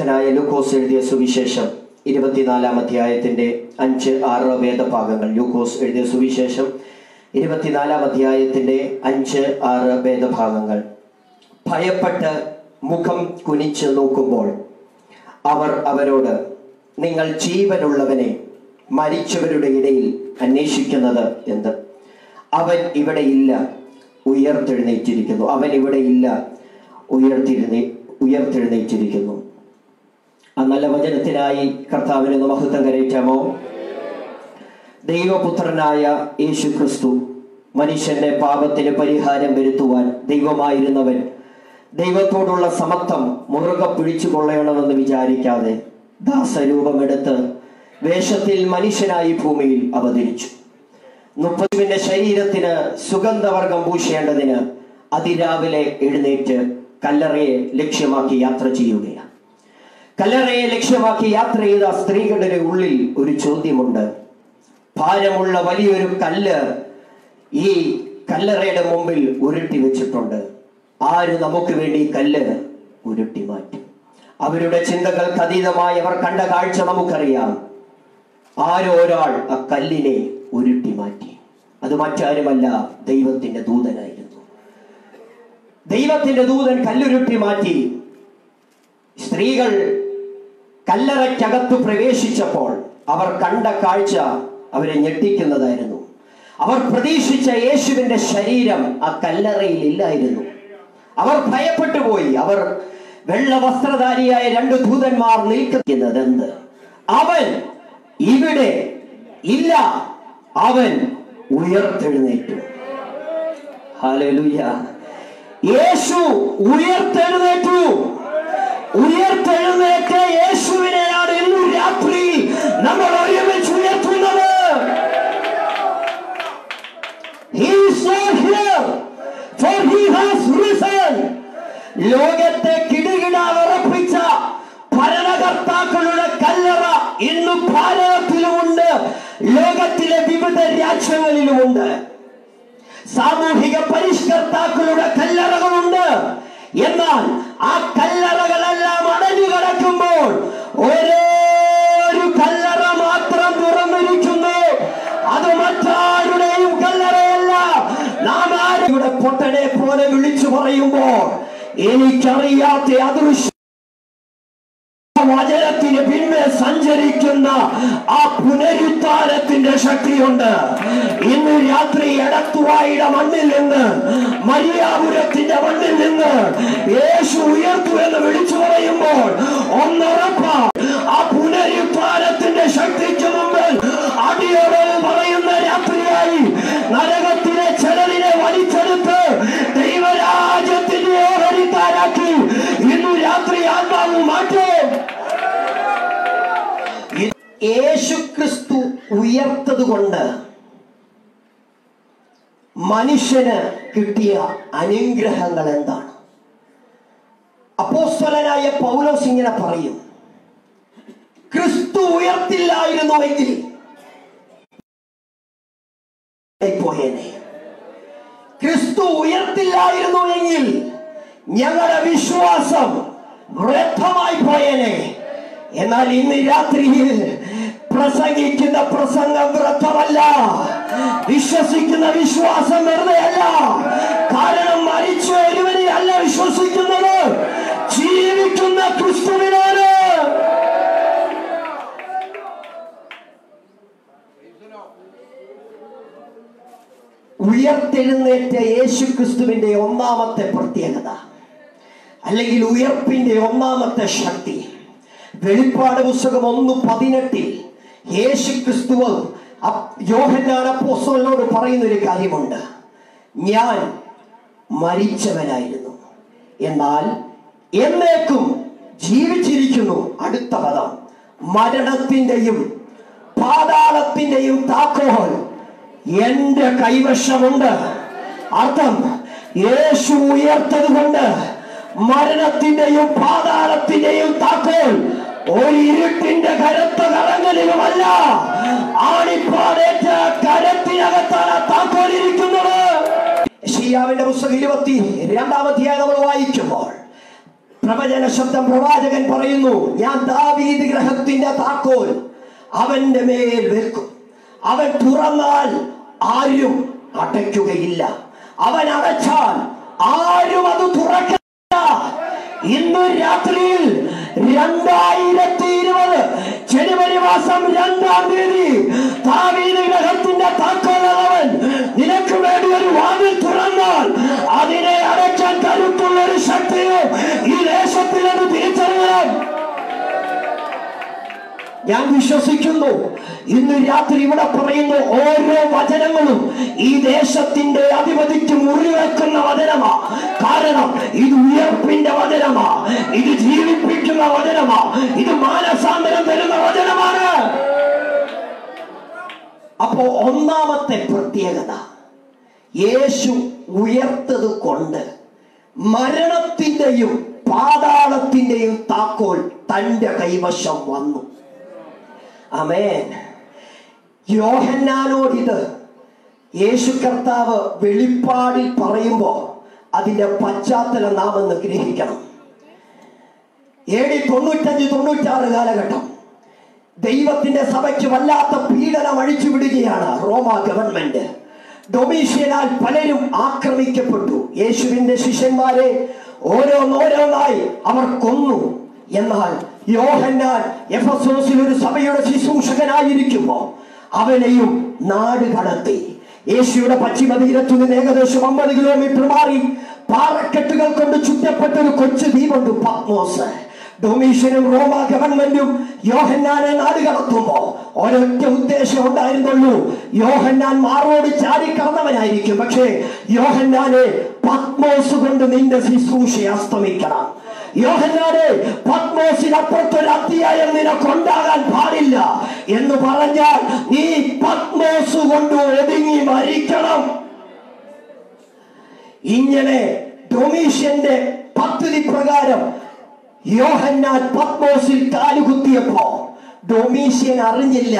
വിശുദ്ധനായ ലൂക്കോസ് എഴുതിയ സുവിശേഷം ഇരുപത്തിനാലാം അധ്യായത്തിന്റെ അഞ്ച് ആറ് വേദഭാഗങ്ങൾ ലൂക്കോസ് എഴുതിയ സുവിശേഷം ഇരുപത്തിനാലാം അധ്യായത്തിന്റെ അഞ്ച് ആറ് വേദഭാഗങ്ങൾ ഭയപ്പെട്ട് മുഖം കുനിച്ച് നോക്കുമ്പോൾ അവർ അവരോട് നിങ്ങൾ ജീവനുള്ളവനെ മരിച്ചവരുടെ ഇടയിൽ അന്വേഷിക്കുന്നത് എന്ത് അവൻ ഇവിടെ ഇല്ല ഉയർത്തെഴുന്നേറ്റിരിക്കുന്നു അവൻ ഇവിടെ ഇല്ല ഉയർത്തിരുന്നേ ഉയർത്തെഴുന്നേറ്റിരിക്കുന്നു ആ നല്ല വചനത്തിനായി കർത്താവിന് മഹത്വം കരയറ്റാമോ ദൈവപുത്രനായ യേശു ക്രിസ്തു മനുഷ്യന്റെ പാപത്തിന് പരിഹാരം വരുത്തുവാൻ ദൈവമായിരുന്നവൻ ദൈവത്തോടുള്ള സമത്വം മുറുകെ പിടിച്ചു കൊള്ളണമെന്ന് വിചാരിക്കാതെ ദാസരൂപമെടുത്ത് വേഷത്തിൽ മനുഷ്യനായി ഭൂമിയിൽ അവതരിച്ചു മുപ്പതുവിന്റെ ശരീരത്തിന് സുഗന്ധവർഗം പൂശേണ്ടതിന് അതിരാവിലെ എഴുന്നേറ്റ് കല്ലറയെ ലക്ഷ്യമാക്കി യാത്ര ചെയ്യുകയാണ് കല്ലറയെ ലക്ഷ്യമാക്കി യാത്ര ചെയ്ത സ്ത്രീകളുടെ ഉള്ളിൽ ഒരു ചോദ്യമുണ്ട് ഭാരമുള്ള വലിയൊരു കല്ല് ഈ കല്ലറയുടെ മുമ്പിൽ ഉരുട്ടി വെച്ചിട്ടുണ്ട് ആര് നമുക്ക് വേണ്ടി ഈ കല്ല് ഉരുട്ടി മാറ്റും അവരുടെ ചിന്തകൾക്ക് അതീതമായി അവർ കണ്ട കാഴ്ച നമുക്കറിയാം ആരോ ഒരാൾ ആ കല്ലിനെ ഉരുട്ടി മാറ്റി അത് മറ്റാരുമല്ല ദൈവത്തിന്റെ ദൂതനായിരുന്നു ദൈവത്തിന്റെ ദൂതൻ കല്ലുരുട്ടി മാറ്റി സ്ത്രീകൾ കല്ലറയ്ക്കകത്ത് പ്രവേശിച്ചപ്പോൾ അവർ കണ്ട കാഴ്ച അവരെ ഞെട്ടിക്കുന്നതായിരുന്നു അവർ പ്രതീക്ഷിച്ച യേശുവിന്റെ ശരീരം ആ കല്ലറയിൽ ഇല്ലായിരുന്നു അവർ ഭയപ്പെട്ടു പോയി അവർ വെള്ള വസ്ത്രധാരിയായ രണ്ട് ദൂതന്മാർ നിൽക്കുന്നത് എന്ത് അവൻ ഇവിടെ ഇല്ല അവൻ ഉയർത്തെഴുന്നേറ്റു ഹല്ലേലൂയ യേശു ഉയർത്തെഴുന്നേറ്റു ഉയർത്തെഴുന്നേറ്റ യേശുവിനെയാണ് ഇന്ന് രാത്രി നമ്മൾ ഒരുമിച്ച് ഉയർത്തുന്നത് He is not here, for he has risen. ലോകത്തെ കിടുകിട ഉറപ്പിച്ച ഭരണകർത്താക്കളുടെ കല്ലറ ഇന്ന് ഭാരതത്തിലുമുണ്ട് ലോകത്തിലെ വിവിധ രാജ്യങ്ങളിലുമുണ്ട് സാമൂഹിക പരിഷ്കർത്താക്കളുടെ കല്ലറകളുണ്ട് എന്നാൽ ആ കല്ലറകളെല്ലാം അടഞ്ഞു കിടക്കുമ്പോൾ ഒരേ ഒരു കല്ലറ മാത്രം തുറന്നിരിക്കുന്നു അത് മറ്റാരുടെയും കല്ലറയല്ല നാം ആരുടെ പൊട്ടനെ പോലെ വിളിച്ചു പറയുമ്പോൾ എനിക്കറിയാത്ത അദൃശ്യ വചനത്തിന് പിൻമേ സഞ്ചരിക്കുന്ന ആ പുനരുദ്ധാരത്തിന്റെ ശക്തിയുണ്ട് ഇന്ന് രാത്രി എടത്തുവായുടെ മണ്ണിൽ നിന്ന് മരിയാപുരത്തിന്റെ മണ്ണിൽ നിന്ന് യേശു ഉയർത്തു എന്ന് വിളിച്ചു പറയുമ്പോൾ ഒന്നുറപ്പ ആ പുനരുദ്ധാരത്തിന്റെ ശക്തിക്ക് മുമ്പിൽ അടിയോടവ് പറയുന്ന രാത്രിയായി നരകത്തിലെ ചിലതിനെ വലിച്ചെടുത്ത് ദൈവരാജ്യത്തിന്റെ ഓഹരിക്കാരാക്കി ഇന്നു രാത്രി ആത്മാവ് മാറ്റും യേശുക്രിസ്തു ഉയർത്തത് കൊണ്ട് മനുഷ്യന് കിട്ടിയ അനുഗ്രഹങ്ങൾ എന്താണ് അപ്പോസ്തലനായ പൗലോസ് ഇങ്ങനെ പറയും ക്രിസ്തു ഉയർത്തില്ലായിരുന്നുവെങ്കിൽ പോയേനെ ക്രിസ്തു ഉയർത്തില്ലായിരുന്നുവെങ്കിൽ ഞങ്ങളുടെ വിശ്വാസം വ്യർത്ഥമായി പോയേനെ എന്നാൽ ഇന്ന് രാത്രിയിൽ പ്രസംഗിക്കുന്ന പ്രസംഗം വ്യർത്ഥമല്ല വിശ്വസിക്കുന്ന വിശ്വാസം വെറുതെയല്ല കാരണം മരിച്ച ഒരുവനെ അല്ല വിശ്വസിക്കുന്നത് ജീവിക്കുന്ന ക്രിസ്തുവിനാണ് ഉയർത്തെഴുന്നേറ്റ യേശു ക്രിസ്തുവിന്റെ ഒന്നാമത്തെ പ്രത്യേകത അല്ലെങ്കിൽ ഉയർപ്പിന്റെ ഒന്നാമത്തെ ശക്തി വെളിപ്പാട് പുസ്തകം ഒന്ന് പതിനെട്ടിൽ യേശു ക്രിസ്തുവ് യോഹന്നാൻ അപ്പോസ്തലനോട് പറയുന്ന ഒരു കാര്യമുണ്ട് ഞാൻ മരിച്ചവനായിരുന്നു എന്നാൽ എന്നേക്കും ജീവിച്ചിരിക്കുന്നു അടുത്ത പദം മരണത്തിന്റെയും പാതാളത്തിന്റെയും താക്കോൽ എന്റെ കൈവശമുണ്ട് അർത്ഥം യേശു ഉയർത്തത് കൊണ്ട് മരണത്തിന്റെയും പാതാളത്തിന്റെയും താക്കോൽ ഒരു ഇരുട്ടിന്റെ കരുത്ത കറങ്ങലിലുമല്ല ആണിപ്പാടേറ്റ കരത്തിനകത്താണ് താക്കോൽ ഇരിക്കുന്നത് ഷിയാവിന്റെ പുസ്തകം ഇരുപത്തി രണ്ടാമധ്യായം നമ്മൾ വായിക്കുമ്പോൾ പ്രവചന ശബ്ദം പ്രവാചകൻ പറയുന്നു ഞാൻ ദാവീദ് ഗ്രഹത്തിന്റെ താക്കോൽ അവന്റെ മേൽ വെക്കും അവൻ തുറന്നാൽ ആരും അടയ്ക്കുകയില്ല അവൻ അടച്ചാൽ ആരും അത് തുറക്കില്ല ഇന്ന് രാത്രിയിൽ രണ്ടായിരത്തി ഇരുപത് ജനുവരി മാസം രണ്ടാം തീയതി ദാവീദ് ഗ്രഹത്തിന്റെ താക്കോലവൻ നിനക്ക് വേണ്ടി ഒരു വാതിൽ തുറന്നാൽ അതിനെ അടയ്ക്കാൻ കരുത്തുള്ള ഒരു ശക്തിയും ഈ ദേശത്തിൽ അത് തിരിച്ചറിയണം ഞാൻ വിശ്വസിക്കുന്നു ഇന്ന് രാത്രി ഇവിടെ പറയുന്ന ഓരോ വചനങ്ങളും ഈ ദേശത്തിന്റെ അധിപതിക്ക് മുറിവെക്കുന്ന വചനമാ കാരണം ഇത് ഉയർപ്പിന്റെ വചനമാ ഇത് ജീവിപ്പിക്കുന്ന വചനമാ ഇത് മാനസാന്തരം തരുന്ന വചനമാണ് അപ്പോ ഒന്നാമത്തെ പ്രത്യേകത യേശു ഉയർത്തത് കൊണ്ട് മരണത്തിന്റെയും പാതാളത്തിന്റെയും താക്കോൽ തന്റെ കൈവശം വന്നു അമേൻ യോഹന്നാനോട് ഇത് യേശു കർത്താവ് വെളിപ്പാടിൽ പറയുമ്പോൾ അതിന്റെ പശ്ചാത്തലം നാം ഒന്ന് ഗ്രഹിക്കണം എ ഡി തൊണ്ണൂറ്റഞ്ച് തൊണ്ണൂറ്റാറ് കാലഘട്ടം ദൈവത്തിന്റെ സഭയ്ക്ക് വല്ലാത്ത പീഡനം അഴിച്ചു വിടുകയാണ് റോമ ഗവൺമെന്റ് ഡൊമീഷ്യനാൽ പലരും ആക്രമിക്കപ്പെട്ടു യേശുവിന്റെ ശിഷ്യന്മാരെ ഓരോന്നോരോന്നായി അവർ കൊന്നു എന്നാൽ യോഹന്നാൻ എഫസോസിൽ ഒരു സഭയുടെ ശുശ്രൂഷകനായിരിക്കുമ്പോ അവനെയും നാട് കടത്തി യേശുയുടെ പശ്ചിമ തീരത്തു നിന്ന് ഏകദേശം അമ്പത് കിലോമീറ്റർ മാറി പാറക്കെട്ടുകൾ കൊണ്ട് ചുറ്റപ്പെട്ട ഒരു കൊച്ചു ദ്വീപുണ്ട് പത്മോസ് ഡൊമീഷ്യനും റോമ ഗവൺമെന്റും യോഹന്നാനെ നാട് കടത്തുമ്പോ ഒരൊറ്റ ഉദ്ദേശം ഉണ്ടായിരുന്നുള്ളൂ യോഹന്നാൻ മാറോട് ചാടിക്കടന്നവനായിരിക്കും പക്ഷേ യോഹന്നാനെ പത്മോസ് കൊണ്ട് നിന്റെ ശുശ്രൂഷ അസ്തമിക്കണം യോഹന്നാനെ പത്മോസിനപ്പുറത്തൊരു അധ്യായം നിനക്കൊണ്ടാകാൻ പാടില്ല എന്ന് പറഞ്ഞാൽ നീ പത്മോസ് കൊണ്ട് ഒതുങ്ങി മരിക്കണം ഇങ്ങനെ ഡൊമീഷ്യന്റെ പദ്ധതി പ്രകാരം യോഹന്നാൻ പത്മോസിൽ കാലുകുത്തിയപ്പോ ഡൊമീഷ്യൻ അറിഞ്ഞില്ല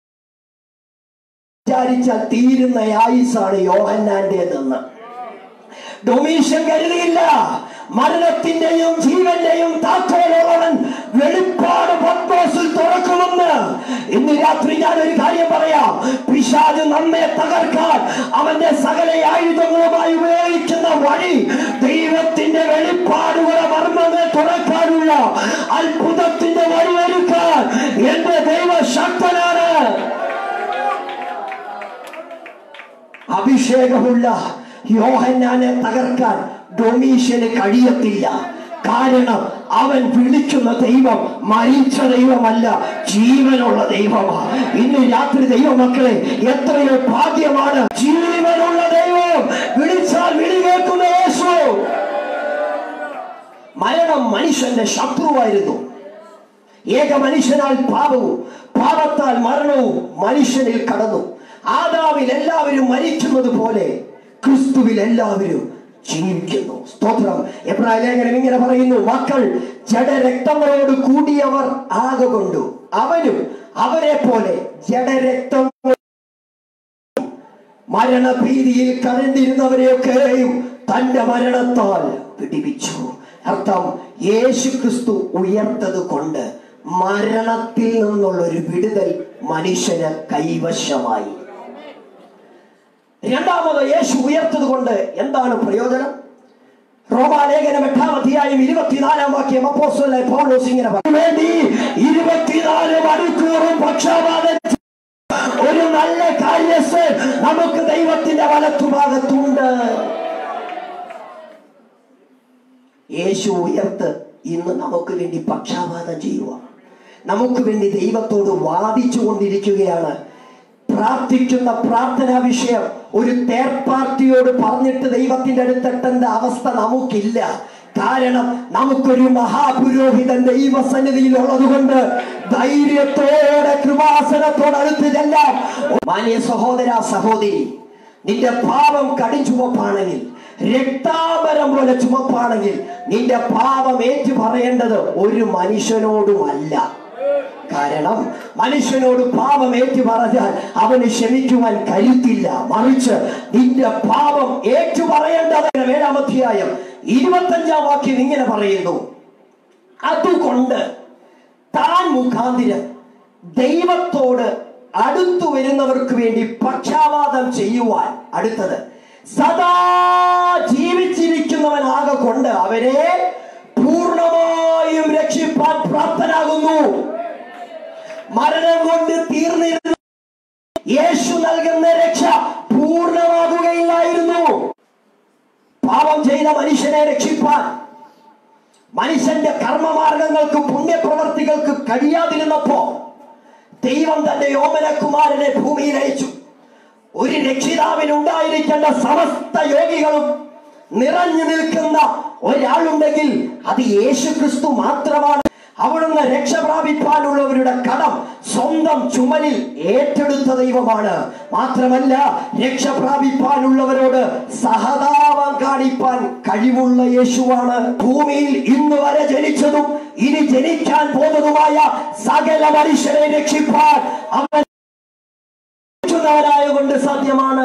വിചാരിച്ചാൽ തീരുന്ന ആയുസാണ് യോഹന്നാന്റേതെന്ന് ഡൊമീഷ്യൻ കരുതിയില്ല മരണത്തിന്റെയും ജീവന്റെയും താക്കോലുള്ളവൻ വെളിപ്പാട് പത്മോസിൽ തുറക്കുമെന്ന് ഇന്ന് രാത്രി ഞാൻ ഒരു കാര്യം പറയാം പിശാജ് നമ്മെ തകർക്കാൻ അവന്റെ സകല ആയുധങ്ങളുമായി ഉപയോഗിക്കുന്ന വഴി ദൈവത്തിന്റെ വെളിപ്പാടുകളെ മർമ്മങ്ങൾ തുറക്കാനുള്ള അത്ഭുതത്തിന്റെ വഴി ഒരുക്കാൻ എന്റെ ദൈവ ശക്തനാണ് അഭിഷേകമുള്ള യോഹന്നാനെ തകർക്കാൻ ഡൊമീഷ്യന് കഴിയത്തില്ല കാരണം അവൻ വിളിക്കുന്ന ദൈവം മരിച്ച ദൈവമല്ല ജീവനുള്ള ദൈവമാണ് ഇന്ന് രാത്രി ദൈവമക്കളെ എത്രയോ ഭാഗ്യമാണ് ജീവനുള്ള ദൈവം വിളിച്ചാൽ വിളി കേൾക്കുന്ന യേശു മരണം മനുഷ്യന്റെ ശത്രുവായിരുന്നു ഏക മനുഷ്യനാൽ പാപവും പാപത്താൽ മരണവും മനുഷ്യനിൽ കടന്നു ആദാവിൽ എല്ലാവരും മരിക്കുന്നത് പോലെ ക്രിസ്തുവിൽ എല്ലാവരും ജീവിക്കുന്നു സ്തോത്രം എബ്രായ ലേഖനം ഇങ്ങനെ പറയുന്നു മക്കൾ ജഡരക്തങ്ങളോട് കൂടിയവർ ആകൊണ്ടു അവനും അവരെ പോലെ ജഡരക്തം മരണഭീതിയിൽ കരണ്ടിരുന്നവരെയൊക്കെയും തന്റെ മരണത്താൽ പിടിപ്പിച്ചു അർത്ഥം യേശു ക്രിസ്തു ഉയർത്തത് കൊണ്ട് മരണത്തിൽ നിന്നുള്ള ഒരു വിടുതൽ മനുഷ്യന് കൈവശമായി രണ്ടാമത് യേശു ഉയർത്തത് കൊണ്ട് എന്താണ് പ്രയോജനം റോമാലേഖനം എട്ടാം അധ്യായം ഇരുപത്തിനാലാം വാക്യം അപ്പോസ്തലനായ പൗലോസ് ഇങ്ങനെ പറഞ്ഞു വേണ്ടി ഇരുപത്തിനാല് മണിക്കൂറും പക്ഷപാതം ഒരു നല്ല കാര്യസ് നമുക്ക് ദൈവത്തിന്റെ വലത്തുഭാഗത്തുണ്ട് യേശു ഉയർത്ത് ഇന്ന് നമുക്ക് വേണ്ടി പക്ഷാപാതം ചെയ്യുക നമുക്ക് വേണ്ടി ദൈവത്തോട് വാദിച്ചു കൊണ്ടിരിക്കുകയാണ് പ്രാർത്ഥിക്കുന്ന പ്രാർത്ഥനാ വിഷയം ഒരു തേർഡ് പാർട്ടിയോട് പറഞ്ഞിട്ട് ദൈവത്തിന്റെ അടുത്തെത്തേണ്ട അവസ്ഥ നമുക്കില്ല കാരണം നമുക്കൊരു മഹാപുരോഹിതൻ ദൈവസന്നിധിയിൽ ഉള്ളതുകൊണ്ട് ധൈര്യത്തോടെ കൃപാസനത്തോട് അടുത്ത് ചെല്ലാം മാന്യ സഹോദര സഹോദരി നിന്റെ പാപം കടിച്ചുവപ്പാണെങ്കിൽ രക്താപരം പോലെ ചുമപ്പാണെങ്കിൽ നിന്റെ പാപം ഏറ്റു പറയേണ്ടത് ഒരു മനുഷ്യനോടുമല്ല കാരണം മനുഷ്യനോട് പാപം ഏറ്റു പറഞ്ഞാൽ അവന് ക്ഷമിക്കുവാൻ കരുത്തില്ല മറിച്ച് നിന്റെ പാപം ഏറ്റു പറയേണ്ടത് ഏഴാം അധ്യായം ഇരുപത്തഞ്ചാം വാക്യം ഇങ്ങനെ പറയുന്നു അതുകൊണ്ട് താൻ മുഖാന്തിരം ദൈവത്തോട് അടുത്തു വരുന്നവർക്ക് വേണ്ടി പക്ഷാപാതം ചെയ്യുവാൻ അടുത്തത് സദാ ജീവിച്ചിരിക്കുന്നവനാകെ കൊണ്ട് അവരെ പൂർണ്ണമായും രക്ഷിപ്പാൻ പ്രാപ്തനാകുന്നു മരണം കൊണ്ട് തീർന്നിരുന്ന യേശു നൽകുന്ന രക്ഷ പൂർണ്ണമാകുകയില്ലായിരുന്നു പാപം ചെയ്ത മനുഷ്യനെ രക്ഷിപ്പാൻ മനുഷ്യന്റെ കർമ്മമാർഗങ്ങൾക്ക് പുണ്യപ്രവർത്തികൾക്ക് കഴിയാതിരുന്നപ്പോ ദൈവം തന്റെ യോമനകുമാരനെ ഭൂമിയിൽ അയച്ചു ഒരു രക്ഷിതാവിന് ഉണ്ടായിരിക്കേണ്ട സമസ്ത യോഗികളും നിറഞ്ഞു നിൽക്കുന്ന ഒരാളുണ്ടെങ്കിൽ അത് യേശു ക്രിസ്തു മാത്രമാണ് അവിടുന്ന് രക്ഷ പ്രാപിപ്പാനുള്ളവരുടെ കടം സ്വന്തം ചുമലിൽ ഏറ്റെടുത്ത ദൈവമാണ് മാത്രമല്ല രക്ഷ പ്രാപിപ്പാനുള്ളവരോട് സഹതാപം കാണിപ്പാൻ കഴിവുള്ള യേശുവാണ് ഭൂമിയിൽ ഇന്ന് വരെ ജനിച്ചതും ഇനി ജനിക്കാൻ പോകുന്നതുമായ സകല മനുഷ്യരെ രക്ഷിപ്പാൻ അവൻ ായതുകൊണ്ട് സാധ്യമാണ്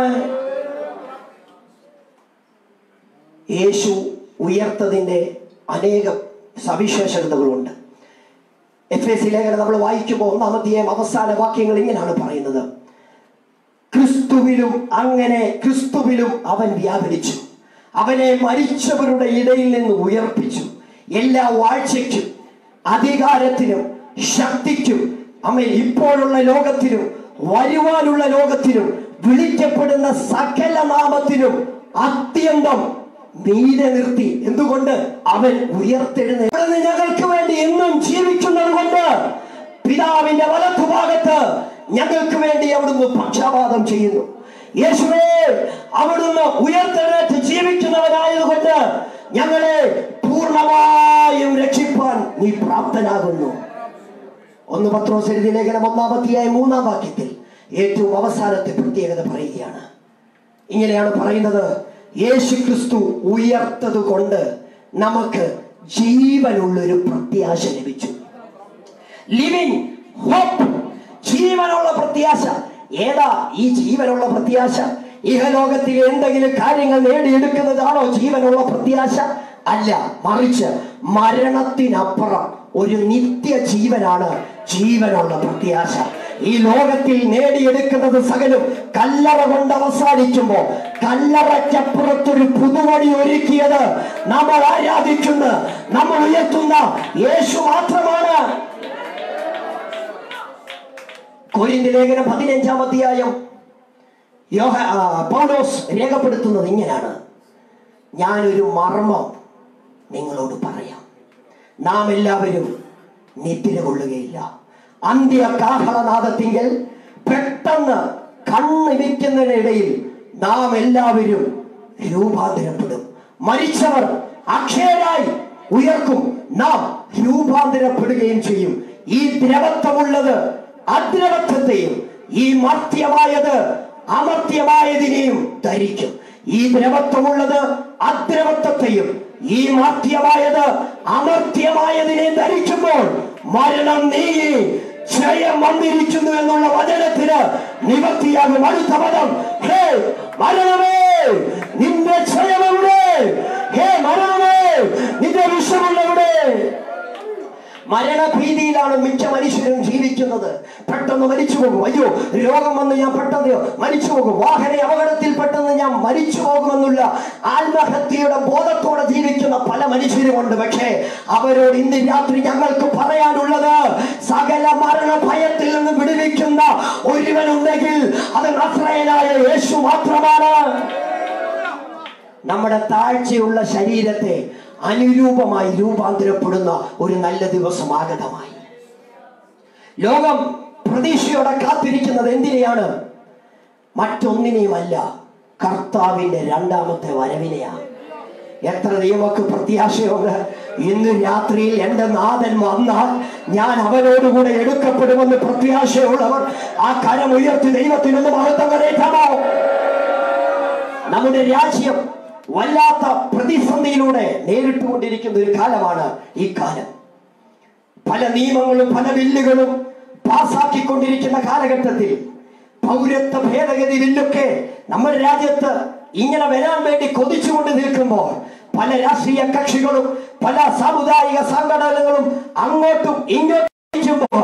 യേശു ഉയർത്തതിന്റെ അനേകം സവിശേഷതകളുണ്ട് എഫ് എസ് ലേഖനം നമ്മൾ വായിക്കുമ്പോൾ ഒന്നാമത്തെയും അവസാന വാക്യങ്ങൾ ഇങ്ങനെയാണ് പറയുന്നത് ക്രിസ്തുവിലും അങ്ങനെ ക്രിസ്തുവിലും അവൻ വ്യാപരിച്ചു അവനെ മരിച്ചവരുടെ ഇടയിൽ നിന്ന് ഉയർപ്പിച്ചു എല്ലാ വാഴ്ചയ്ക്കും അധികാരത്തിനും ശക്തിക്കും അമ്മ ഇപ്പോഴുള്ള ലോകത്തിനും വരുവാനുള്ള ലോകത്തിനും വിളിക്കപ്പെടുന്ന സകല നാമത്തിനും അത്യന്തം മീതെ നിർത്തി എന്തുകൊണ്ട് അവൻ ഉയർത്തെഴുന്നേൽന്ന് ഞങ്ങൾക്ക് വേണ്ടി എന്നും ജീവിക്കുന്നത് കൊണ്ട് പിതാവിന്റെ വലത്തുഭാഗത്ത് ഞങ്ങൾക്ക് വേണ്ടി അവിടുന്ന് പക്ഷപാതം ചെയ്യുന്നു യേശുവേ അവിടുന്ന് ഉയർത്തെഴുന്നേറ്റ് ജീവിക്കുന്നവനായതുകൊണ്ട് ഞങ്ങളെ പൂർണ്ണമായും രക്ഷിപ്പാൻ നീ പ്രാപ്തനാകുന്നു ഒന്ന് പത്രോസ് എഴുതിയ ലേഖനം ഒന്നാമത്തെയായ മൂന്നാം വാക്യത്തിൽ ഏറ്റവും അവസാനത്തെ പ്രത്യേകത പറയുകയാണ് ഇങ്ങനെയാണ് പറയുന്നത് യേശു ക്രിസ്തു ഉയർത്തത് കൊണ്ട് നമുക്ക് ജീവനുള്ളൊരു പ്രത്യാശ ലഭിച്ചു ലിവിങ് ഹോപ്പ് ജീവനുള്ള പ്രത്യാശ ഏതാ ഈ ജീവനുള്ള പ്രത്യാശ ഇഹലോകത്തിൽ എന്തെങ്കിലും കാര്യങ്ങൾ നേടിയെടുക്കുന്നതാണോ ജീവനുള്ള പ്രത്യാശ അല്ല മറിച്ച് മരണത്തിനപ്പുറം ഒരു നിത്യ ജീവനാണ് ജീവനുള്ള പ്രത്യാശ ഈ ലോകത്തിൽ നേടിയെടുക്കുന്നത് സകലും കല്ലറ കൊണ്ട് അവസാനിക്കുമ്പോ കല്ലറയ്ക്കപ്പുറത്തൊരു പുതുവഴി ഒരുക്കിയത് നമ്മൾ ആരാധിക്കുന്ന നമ്മൾ ഉയർത്തുന്ന യേശു മാത്രമാണ് കൊരിന്ത ലേഖനം പതിനഞ്ചാം അധ്യായം യോഹ ആ, പൗലോസ് രേഖപ്പെടുത്തുന്നത് ഇങ്ങനെയാണ് ഞാനൊരു മർമ്മം നിങ്ങളോട് പറയാം നാം എല്ലാവരും നിദ്ര കൊള്ളുകയില്ല അന്ത്യ കാഹളനാദത്തിങ്കൽ പെട്ടെന്ന് കണ്ണിരിക്കുന്നതിനിടയിൽ നാം എല്ലാവരും രൂപാന്തരപ്പെടും മരിച്ചവർ അക്ഷയരായി ഉയർക്കും നാം രൂപാന്തരപ്പെടുകയും ചെയ്യും ഈ ദ്രവത്വമുള്ളത് അദ്രവത്വത്തെയും ഈ മർത്യമായത് അമർത്യമായതിനെയും ധരിക്കും ഈ ദ്രവത്വമുള്ളത് അദ്രവത്വത്തെയും ഈ മർത്യമായത് അമർത്യമായതിനെ ധരിക്കുമ്പോൾ മരണം നീങ്ങി ജയം വന്നിരിക്കുന്നു എന്നുള്ള വചനത്തിന് നിവർത്തിയാകും അടുത്ത പദം ഹേ മരണമേ നിന്റെ ജയമെവിടെ ഹേ മരണമേ നിന്റെ വിഷമുള്ളവിടെ മരണഭീതിയിലാണ് മിക്ക മനുഷ്യരും ജീവിക്കുന്നത് പെട്ടെന്ന് മരിച്ചു പോകും അയ്യോ രോഗം വന്ന് ഞാൻ പെട്ടെന്ന് മരിച്ചു പോകും വാഹന അപകടത്തിൽ പെട്ടെന്ന് ഞാൻ മരിച്ചു പോകുമെന്നുള്ള ആത്മഹത്യയുടെ ബോധത്തോടെ ജീവിക്കുന്ന പല മനുഷ്യരുമുണ്ട് പക്ഷേ അവരോട് ഇന്ന് രാത്രി ഞങ്ങൾക്ക് പറയാനുള്ളത് സകല മരണ ഭയത്തിൽ നിന്ന് വിടുവിക്കുന്ന ഒരുവനുണ്ടെങ്കിൽ അത് നസ്രയനായ യേശു മാത്രമാണ് നമ്മുടെ താഴ്ചയുള്ള ശരീരത്തെ അനുരൂപമായി രൂപാന്തരപ്പെടുന്ന ഒരു നല്ല ദിവസം ആഗതമായി ലോകം പ്രതീക്ഷയോടെ കാത്തിരിക്കുന്നത് എന്തിനെയാണ് മറ്റൊന്നിനെയുമല്ല കർത്താവിന്റെ രണ്ടാമത്തെ വരവിനെയാണ് എത്ര ദൈവക്ക് പ്രത്യാശയുണ്ട് ഇന്ന് രാത്രിയിൽ എന്റെ നാഥൻ വന്നാൽ ഞാൻ അവനോടുകൂടെ എടുക്കപ്പെടുമെന്ന് പ്രത്യാശയുള്ളവർ ആ കരം ഉയർത്തി ദൈവത്തിനൊന്ന് മഹത്വം കരയറ്റാമോ നമ്മുടെ രാജ്യം വല്ലാത്ത പ്രതിസന്ധിയിലൂടെ നേരിട്ടുകൊണ്ടിരിക്കുന്ന ഒരു കാലമാണ് ഈ കാലം പല നിയമങ്ങളും പല ബില്ലുകളും പാസാക്കിക്കൊണ്ടിരിക്കുന്ന കാലഘട്ടത്തിൽ പൗരത്വ ഭേദഗതി ബില്ലൊക്കെ നമ്മുടെ രാജ്യത്ത് ഇങ്ങനെ വരാൻ വേണ്ടി കൊതിച്ചുകൊണ്ട് നിൽക്കുമ്പോൾ പല രാഷ്ട്രീയ കക്ഷികളും പല സാമുദായിക സംഘടനകളും അങ്ങോട്ടും ഇങ്ങോട്ടും ഇരിക്കുമ്പോൾ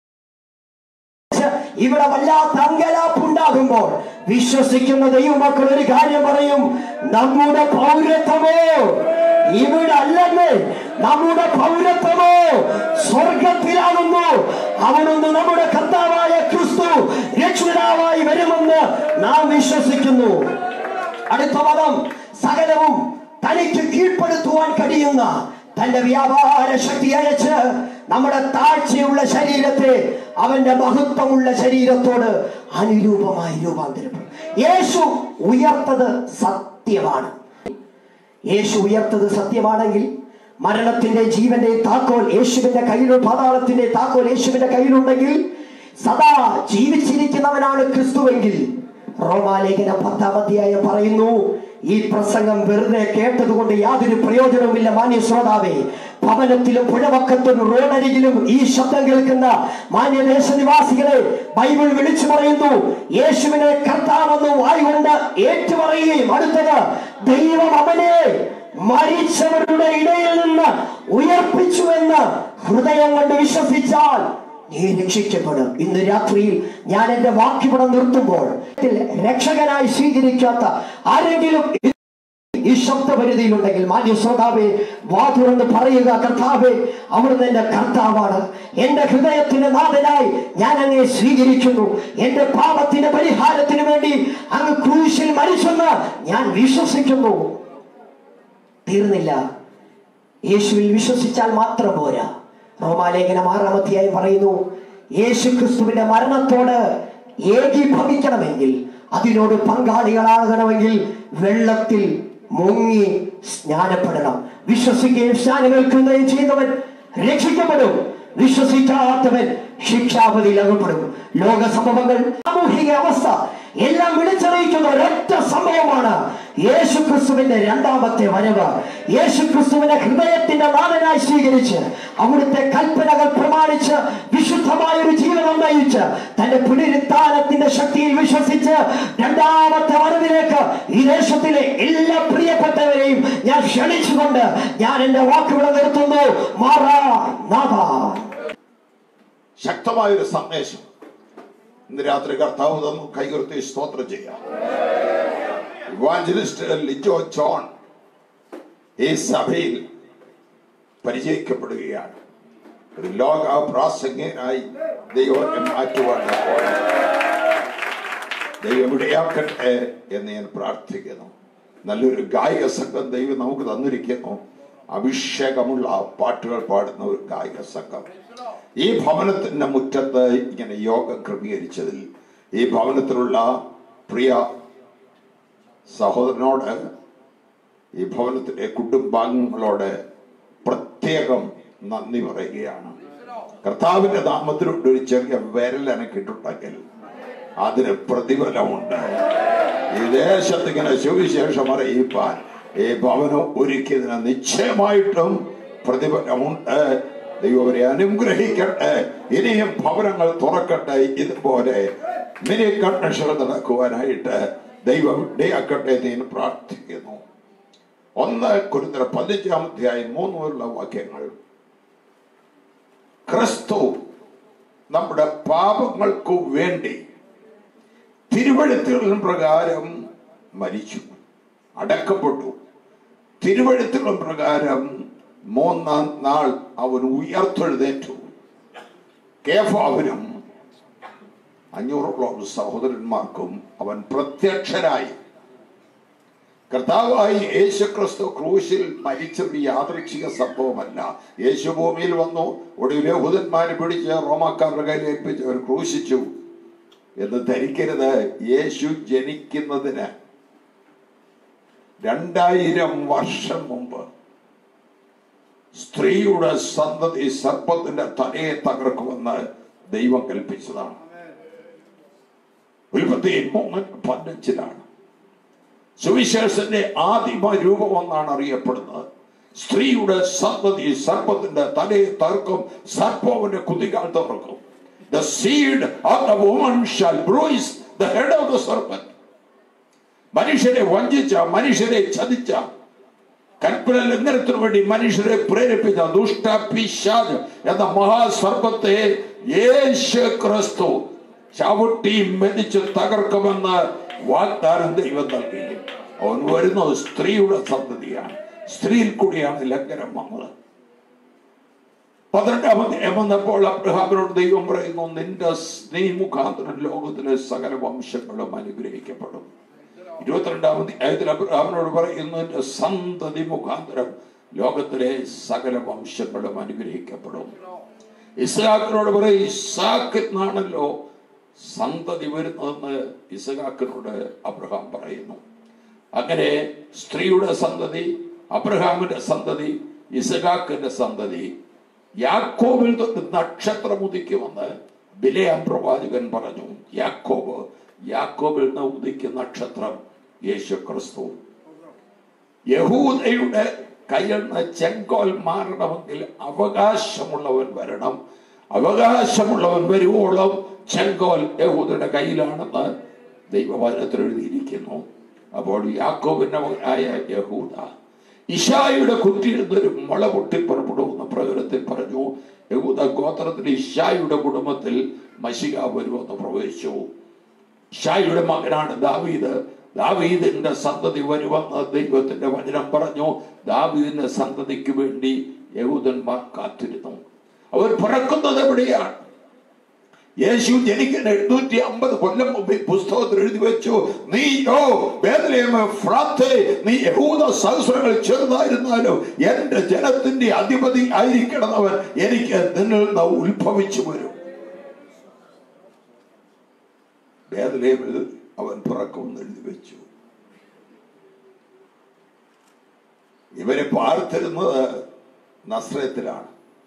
ഇവിടെ വല്ലാത്ത അങ്കലാപ്പുണ്ടാകുമ്പോൾ വിശ്വസിക്കുന്ന ദൈവമക്കൾ ഒരു കാര്യം പറയും നമ്മുടെ പൗരത്വമോ ഇവിടെ അല്ലെന്ന് നമ്മുടെ പൗരത്വമോ സ്വർഗത്തിലാകുന്നു അവനൊന്ന് നമ്മുടെ കർത്താവായ ക്രിസ്തു രക്ഷിതാവായി വരുമെന്ന് നാം വിശ്വസിക്കുന്നു അടുത്ത പദം സകലവും തനിക്ക് കീഴ്പ്പെടുത്തുവാൻ കഴിയുന്ന തന്റെ വ്യാപാര ശക്തി അയച്ച് നമ്മുടെ താഴ്ചയുള്ള ശരീരത്തെ അവന്റെ മഹത്വമുള്ള ശരീരത്തോട് അനുരൂപമായി രൂപാന്തരപ്പെടും യേശു ഉയർത്തത് സത്യമാണ് യേശു ഉയർത്തത് സത്യമാണെങ്കിൽ മരണത്തിന്റെ ജീവന്റെ താക്കോൽ യേശുവിന്റെ കയ്യിലുള്ള പാതാളത്തിന്റെ താക്കോൽ യേശുവിന്റെ കയ്യിലുണ്ടെങ്കിൽ സദാ ജീവിച്ചിരിക്കുന്നവനാണ് ക്രിസ്തുവെങ്കിൽ റോമാലേഖനം പത്താം അധ്യായം പറയുന്നു ഈ പ്രസംഗം വെറുതെ കേട്ടതുകൊണ്ട് യാതൊരു പ്രയോജനവുമില്ല മാന്യ ശ്രോതാവേ ഭവനത്തിലും പുഴവക്കത്തും റോഡരികിലും ഈ ശബ്ദം കേൾക്കുന്ന മാന്യദേശ നിവാസികളെ ബൈബിൾ വിളിച്ചു പറയുന്നു യേശുവിനെ കർത്താവെന്ന് വായുകൊണ്ട് ഏറ്റുപറയുകയും അടുത്തത് ദൈവം അവനെ മരിച്ചവരുടെ ഇടയിൽ നിന്ന് ഉയർപ്പിച്ചുവെന്ന് ഹൃദയം കൊണ്ട് വിശ്വസിച്ചാൽ നീ രക്ഷിക്കപ്പെടും ഇന്ന് രാത്രിയിൽ ഞാൻ എന്റെ വാക്യപടം നിർത്തുമ്പോൾ ഇതിൽ രക്ഷകനായി സ്വീകരിക്കാത്ത ആരെങ്കിലും ഈ ശബ്ദപരിധിയിലുണ്ടെങ്കിൽ മാന്യ ശ്രോതാവേ വാ തുറന്ന് പറയുക കർത്താവേ അവിടുന്ന് എന്റെ കർത്താവാണ് എന്റെ ഹൃദയത്തിന്റെ നാഥനായി ഞാൻ അങ്ങേ സ്വീകരിക്കുന്നു എന്റെ പാപത്തിന്റെ പരിഹാരത്തിന് വേണ്ടി അങ്ങ് ക്രൂശിൽ മരിച്ചെന്ന് ഞാൻ വിശ്വസിക്കുന്നു തീർന്നില്ല യേശുവിൽ വിശ്വസിച്ചാൽ മാത്രം പോരാ റോമാലേഖനം ആറാം അധ്യായം പറയുന്നു യേശു ക്രിസ്തുവിന്റെ മരണത്തോട് ഏകീഭവിക്കണമെങ്കിൽ അതിനോട് പങ്കാളികളാകണമെങ്കിൽ വെള്ളത്തിൽ മുങ്ങി സ്നാനപ്പെടണം വിശ്വസിക്കുകയും സ്നാനമേൽക്കുകയും ചെയ്യുന്നവൻ രക്ഷിക്കപ്പെടും വിശ്വസിക്കാത്തവൻ ശിക്ഷാപതിയിൽ അകപ്പെടും ലോക സംഭവങ്ങൾ സാമൂഹിക അവസ്ഥ എല്ലാം വിളിച്ചറിയിക്കുന്ന ഒരൊറ്റ സംഭവമാണ് യേശു ക്രിസ്തുവിന്റെ രണ്ടാമത്തെ വരവ് യേശു ക്രിസ്തുവിനെ ഹൃദയത്തിന്റെ നാഥനായി സ്വീകരിച്ച് അവിടുത്തെ കൽപ്പനകൾ പ്രമാണിച്ച് വിശുദ്ധമായ ഒരു ജീവിതം നയിച്ച് തന്റെ പുനരുത്ഥാനത്തിന്റെ ശക്തിയിൽ വിശ്വസിച്ച് രണ്ടാമത്തെ വരവിലേക്ക് ഈ ദേശത്തിലെ എല്ലാ പ്രിയപ്പെട്ടവരെയും ഞാൻ ക്ഷണിച്ചുകൊണ്ട് ഞാൻ എന്റെ വാക്കുകളെ നിർത്തുന്നു മാറാ നാഥ ശക്തമായൊരു സന്ദേശം ഇന്ന് രാത്രി കർത്താവ് തന്നു കൈകുർത്തി സ്തോത്രം ചെയ്യാം ഇവാഞ്ചലിസ്റ്റ് ലിജോ ജോൺ ഈ സഭയിൽ പരിചയിക്കപ്പെടുകയാണ് ഒരു ലോക പ്രാസംഗികനായി ദൈവത്തെ മാറ്റുവാൻ ദൈവം ഇടയാക്കട്ടെ എന്ന് ഞാൻ പ്രാർത്ഥിക്കുന്നു നല്ലൊരു ഗായിക സംഘം ദൈവം നമുക്ക് തന്നിരിക്കുന്നു അഭിഷേകമുള്ള പാട്ടുകൾ പാടുന്ന ഒരു ഗായിക സംഘം ഈ ഭവനത്തിന്റെ മുറ്റത്ത് ഇങ്ങനെ യോഗം ക്രമീകരിച്ചതിൽ ഈ ഭവനത്തിലുള്ള പ്രിയ സഹോദരനോട് ഈ ഭവനത്തിലെ കുടുംബാംഗങ്ങളോട് പ്രത്യേകം നന്ദി പറയുകയാണ് കർത്താവിന്റെ നാമത്തിലുണ്ട് ഒരു ചെറിയ വിരലനക്കിട്ടുണ്ടെങ്കിൽ അതിന് പ്രതിഫലമുണ്ട് ഈ ദേശത്ത് ഇങ്ങനെ സുവിശേഷം അറിയിപ്പാൻ ഈ ഭവനം ഒരുക്കിയതിന് നിശ്ചയമായിട്ടും പ്രതിഫലമുണ്ട് ദൈവവരെ അനുഗ്രഹിക്കട്ടെ ഇനിയും ഭവനങ്ങൾ തുറക്കട്ടെ ഇതുപോലെ മിനി കൺവെൻഷനുകൾ നടക്കുവാനായിട്ട് ദൈവം ഇടയാക്കട്ടെ എന്ന് ഞാൻ പ്രാർത്ഥിക്കുന്നു ഒന്ന് കുരുത്തര പതിനഞ്ചാം അധ്യായം മൂന്ന് മുതലുള്ള വാക്യങ്ങൾ ക്രിസ്തു നമ്മുടെ പാപങ്ങൾക്കു വേണ്ടി തിരുവഴുത്തുകളിൻ പ്രകാരം മരിച്ചു അടക്കപ്പെട്ടു തിരുവഴുത്തുകളും പ്രകാരം മൂന്നാം നാൾ അവൻ ഉയർത്തെഴുന്നേറ്റു കേഫാവിനും അഞ്ഞൂറോളം സഹോദരന്മാർക്കും അവൻ പ്രത്യക്ഷനായി കർത്താവായി യേശു ക്രിസ്തു ക്രൂശിൽ മരിച്ചൊരു യാദൃച്ഛിക സംഭവമല്ല യേശു ഭൂമിയിൽ വന്നു ഒടുവിൽ യഹൂദന്മാരെ പിടിച്ച് റോമാക്കാരുടെ കയ്യിൽ ഏൽപ്പിച്ച് അവർ ക്രൂശിച്ചു എന്ന് ധരിക്കരുത് യേശു ജനിക്കുന്നതിന് രണ്ടായിരം വർഷം മുമ്പ് സ്ത്രീയുടെ സന്തതി സർപ്പത്തിന്റെ തലയെ തകർക്കുമെന്ന് ദൈവം കൽപ്പിച്ചതാണ് ഉൽപ്പത്തി മൂന്ന് പതിനഞ്ചിലാണ് സുവിശേഷന്റെ ആദിമ രൂപം എന്നാണ് അറിയപ്പെടുന്നത് സ്ത്രീയുടെ സന്തതി സർപ്പത്തിന്റെ തലയെ തകർക്കും സർപ്പവന്റെ കുതികാൽ തുറക്കും the seed of the woman shall bruise the head of the serpent മനുഷ്യരെ വഞ്ചിച്ച മനുഷ്യരെ ചതിച്ച കൽപ്പന ലംഘനത്തിനു വേണ്ടി മനുഷ്യരെ പ്രേരിപ്പിച്ച ദുഷ്ട പിശാജ് എന്ന മഹാസർപ്പത്തെ യേശു ക്രിസ്തു ചവിട്ടി മെതിച്ച് തകർക്കുമെന്ന് വാഗ്ദാനം ദൈവം നൽകി അവൻ വരുന്നത് സ്ത്രീയുടെ സന്തതിയാണ് സ്ത്രീയിൽ കൂടിയാണ് ലംഘനം വന്നത് പന്ത്രണ്ടാമത്തെ വന്നപ്പോൾ അബ്രഹാമിനോട് ദൈവം പറയുന്നു നിന്റെ സ്- നീ മുഖാന്തരം ലോകത്തിലെ സകല വംശങ്ങളും അനുഗ്രഹിക്കപ്പെടും ഇരുപത്തിരണ്ടാമത് അധ്യായത്തിൽ അബ്രഹാമിനോട് പറയുന്നു നിന്റെ സന്തതി മുഖാന്തരം ലോകത്തിലെ സകല വംശങ്ങളും അനുഗ്രഹിക്കപ്പെടും ഇസ്ഹാക്കിനോട് പറയും ഇസാക്കിൽ നിന്നാണല്ലോ സന്തതി വരുന്നതെന്ന് ഇസഹാക്കിനോട് അബ്രഹാം പറയുന്നു അങ്ങനെ സ്ത്രീയുടെ സന്തതി അബ്രഹാമിന്റെ സന്തതി ഇസഹാക്കിന്റെ സന്തതി യാക്കോബിൽ തൊട്ട് നക്ഷത്രം ഉദിക്കുമെന്ന് ബിലയാം പ്രവാചകൻ പറഞ്ഞു യാക്കോബ് യാക്കോബിൽ നിന്ന് ഉദിക്കുന്ന നക്ഷത്രം യേശു ക്രിസ്തു യഹൂദയുടെ കയ്യിൽ നിന്ന് ചെങ്കോൽ മാറണമെങ്കിൽ അവകാശമുള്ളവൻ വരണം അവകാശമുള്ളവൻ വരുവോളം ചെങ്കോൽ യഹൂദയുടെ കയ്യിലാണെന്ന് ദൈവവചനത്തിൽ എഴുതിയിരിക്കുന്നു അപ്പോൾ യാക്കോബിന്റെ മകനായ യഹൂദ ഇഷായുടെ കുറ്റിയിൽ നിന്നൊരു മുള പൊട്ടി പുറപ്പെടുമെന്ന് പ്രകടനത്തിൽ പറഞ്ഞു യഹൂദ ഗോത്രത്തിൽ ഇഷായുടെ കുടുംബത്തിൽ മഷിക വരുമെന്ന് പ്രവേശിച്ചു ഷായിയുടെ മകനാണ് ദാവീദ് ദാവീദിന്റെ സന്തതി വരുമെന്ന് ദൈവത്തിന്റെ വചനം പറഞ്ഞു ദാവീദിന്റെ സന്തതിക്ക് വേണ്ടി യഹൂദന്മാർ കാത്തിരുന്നു അവർ പിറക്കുന്നത് എവിടെയാണ് യേശു ജനിക്കുന്ന എഴുന്നൂറ്റി അമ്പത് കൊല്ലം മുമ്പ് ഈ പുസ്തകത്തിൽ എഴുതി വെച്ചു നീ ഓ ബേദലേമേ ഫ്രാത്തേ, നീ യഹൂദ സഹസ്രങ്ങൾ ചെറുതായിരുന്നാലും എന്റെ ജനത്തിന്റെ അധിപതി ആയിരിക്കണമെന്നവൻ എനിക്ക് നിന്നിൽ നിന്ന് ഉത്ഭവിച്ചു വരും ബേദലേമിൽ അവൻ പിറക്കുമെന്ന് എഴുതി വെച്ചു ഇവരെ പാർത്തിരുന്നത് നസ്രയത്തിലാണ്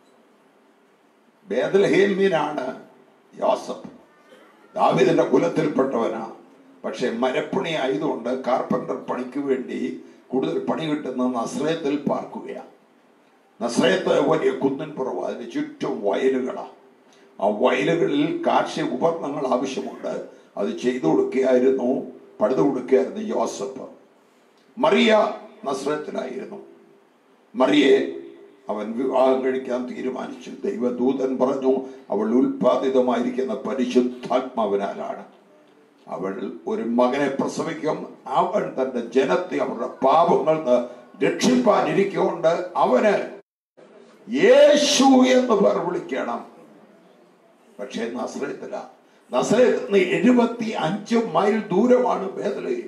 ബേദലഹേമ്യനാണ് യോസഫ് ദാവിദിന്റെ കുലത്തിൽപ്പെട്ടവനാണ് പക്ഷെ മരപ്പണി ആയതുകൊണ്ട് കാർപ്പന്റർ പണിക്ക് വേണ്ടി കൂടുതൽ പണി കിട്ടുന്ന നസ്രയത്തിൽ പാർക്കുകയാണ് നസ്രയത്ത് വലിയ കുന്നിൻ പുറവ് അതിന് ചുറ്റും വയലുകളാണ് ആ വയലുകളിൽ കാർഷിക ഉപകരണങ്ങൾ ആവശ്യമുണ്ട് അത് ചെയ്തു കൊടുക്കുകയായിരുന്നു പടുതു കൊടുക്കുകയായിരുന്നു യോസഫ് മറിയ നസ്രത്തിലായിരുന്നു മറിയെ അവൻ വിവാഹം കഴിക്കാൻ തീരുമാനിച്ചു ദൈവദൂതൻ പറഞ്ഞു അവൾ ഉൽപാദിതമായിരിക്കുന്ന പരിശുദ്ധാത്മാവിനാലാണ് അവൾ ഒരു മകനെ പ്രസവിക്കും അവൻ തന്റെ ജനത്തെ അവരുടെ പാപങ്ങൾ നിന്ന് രക്ഷിപ്പാനിരിക്കൊണ്ട് അവന് യേശു എന്ന് പേർ വിളിക്കണം പക്ഷേ നസ്രയത്തില നസ്രയത്തിൽ നിന്ന് എഴുപത്തി അഞ്ച് മൈൽ ദൂരമാണ് ബേദലയും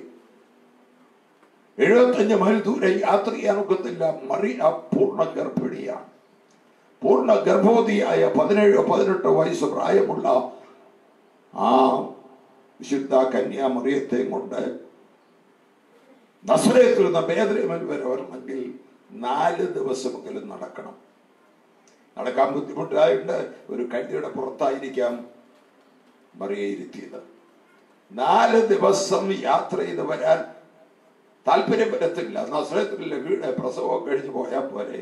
എഴുപത്തഞ്ച് മൈൽ ദൂരെ യാത്ര ചെയ്യാൻ ഒക്കത്തില്ല മറിയ പൂർണ്ണ ഗർഭിണിയാണ് പൂർണ്ണ ഗർഭവതിയായ പതിനേഴോ പതിനെട്ടോ വയസ്സ് പ്രായമുള്ള ആ വിശുദ്ധ കന്യാമറിയത്തെ കൊണ്ട് നസ്രയത്തിൽ നിന്ന് ബേദലേമൽ വരെ വരണമെങ്കിൽ നാല് ദിവസമെങ്കിലും നടക്കണം നടക്കാൻ ബുദ്ധിമുട്ടായിട്ട് ഒരു കല്ലിയുടെ പുറത്തായിരിക്കാം മറിയെ ഇരുത്തിയത് നാല് ദിവസം യാത്ര ചെയ്ത് വരാൻ താല്പര്യം വരത്തില്ല നസ്രത്തിലെ വീട് പ്രസവം കഴിഞ്ഞു പോയാൽ പോരെ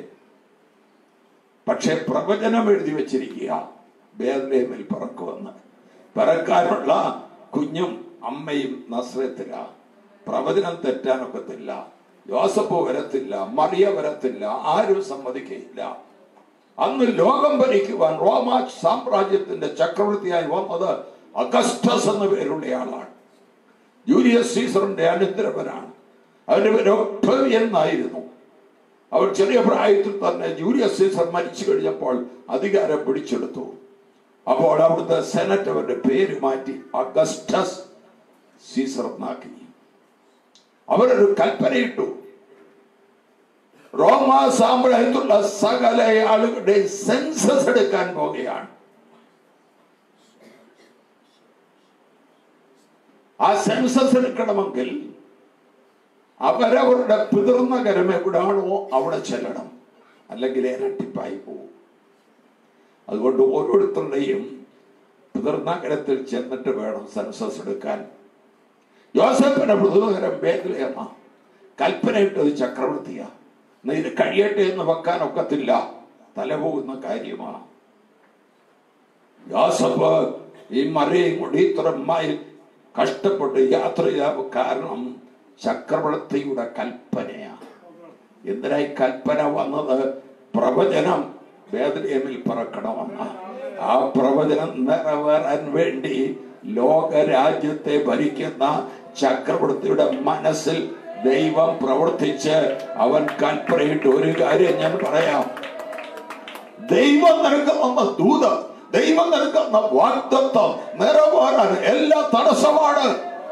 പക്ഷെ പ്രവചനം എഴുതി വെച്ചിരിക്കുക ബേദലേമിൽ പറക്കുമെന്ന് പിറക്കാനുള്ള കുഞ്ഞും അമ്മയും നസ്രത്തില പ്രവചനം തെറ്റാനൊക്കത്തില്ല യോസഫ് വരത്തില്ല മറിയ വരത്തില്ല ആരും സമ്മതിക്കയില്ല അന്ന് ലോകം ഭരിക്കുവാൻ റോമ സാമ്രാജ്യത്തിന്റെ ചക്രവർത്തിയായി വന്നത് അഗസ്റ്റസ് എന്ന പേരുള്ള ആളാണ് ജൂലിയസ് സീസറിന്റെ അനന്തരവനാണ് അവന്റെ പേര് ഒക്ടോവിയൻ എന്നായിരുന്നു അവർ ചെറിയ പ്രായത്തിൽ തന്നെ ജൂലിയസ് സീസർ മരിച്ചു കഴിഞ്ഞപ്പോൾ അധികാരം പിടിച്ചെടുത്തു അപ്പോൾ അവിടുത്തെ സെനറ്റ് അവരുടെ പേര് മാറ്റി അഗസ്റ്റസ് സീസർ എന്നാക്കി അവരൊരു കൽപ്പനയിട്ടു റോമ സാമ്രാജ്യത്തുള്ള സകല ആളുകളുടെ സെൻസസ് എടുക്കാൻ പോകുകയാണ് ആ സെൻസസ് എടുക്കണമെങ്കിൽ അവരവരുടെ പിതൃനഗരം എവിടാണോ അവിടെ ചെല്ലണം അല്ലെങ്കിൽ ഇരട്ടിപ്പായി പോകും അതുകൊണ്ട് ഓരോരുത്തരുടെയും പിതൃനഗരത്തിൽ ചെന്നിട്ട് വേണം സെൻസസ് എടുക്കാൻ യോസഫിന്റെ പിതൃനഗരം ബേദലയമ്മ കൽപ്പനയിട്ടത് ചക്രവർത്തിയാ എന്നാ ഇത് കഴിയട്ടെ എന്ന് വെക്കാൻ ഒക്കത്തില്ല തലപോകുന്ന കാര്യമാണ് യോസഫ് ഈ മറിയും കൊണ്ട് ഇത്ര മൈൽ കഷ്ടപ്പെട്ട് യാത്ര ചെയ്യാൻ കാരണം ചക്രവർത്തിയുടെ കൽപ്പനയാണ് എന്തിനായി കൽപ്പന വന്നത് പ്രവചനം വേദനയിൽ പറക്കണമെന്ന് ആ പ്രവചനം നിറവേറാൻ വേണ്ടി ലോകരാജ്യത്തെ ഭരിക്കുന്ന ചക്രവർത്തിയുടെ മനസ്സിൽ ദൈവം പ്രവർത്തിച്ച് അവൻ കൽപ്പനയിട്ട് ഒരു കാര്യം ഞാൻ പറയാം ദൈവം നിനക്ക് തന്ന ദൂത് ദൈവം നിനക്ക് തന്ന വാഗ്ദത്വം നിറവേറാൻ എല്ലാ തടസ്സമാണ്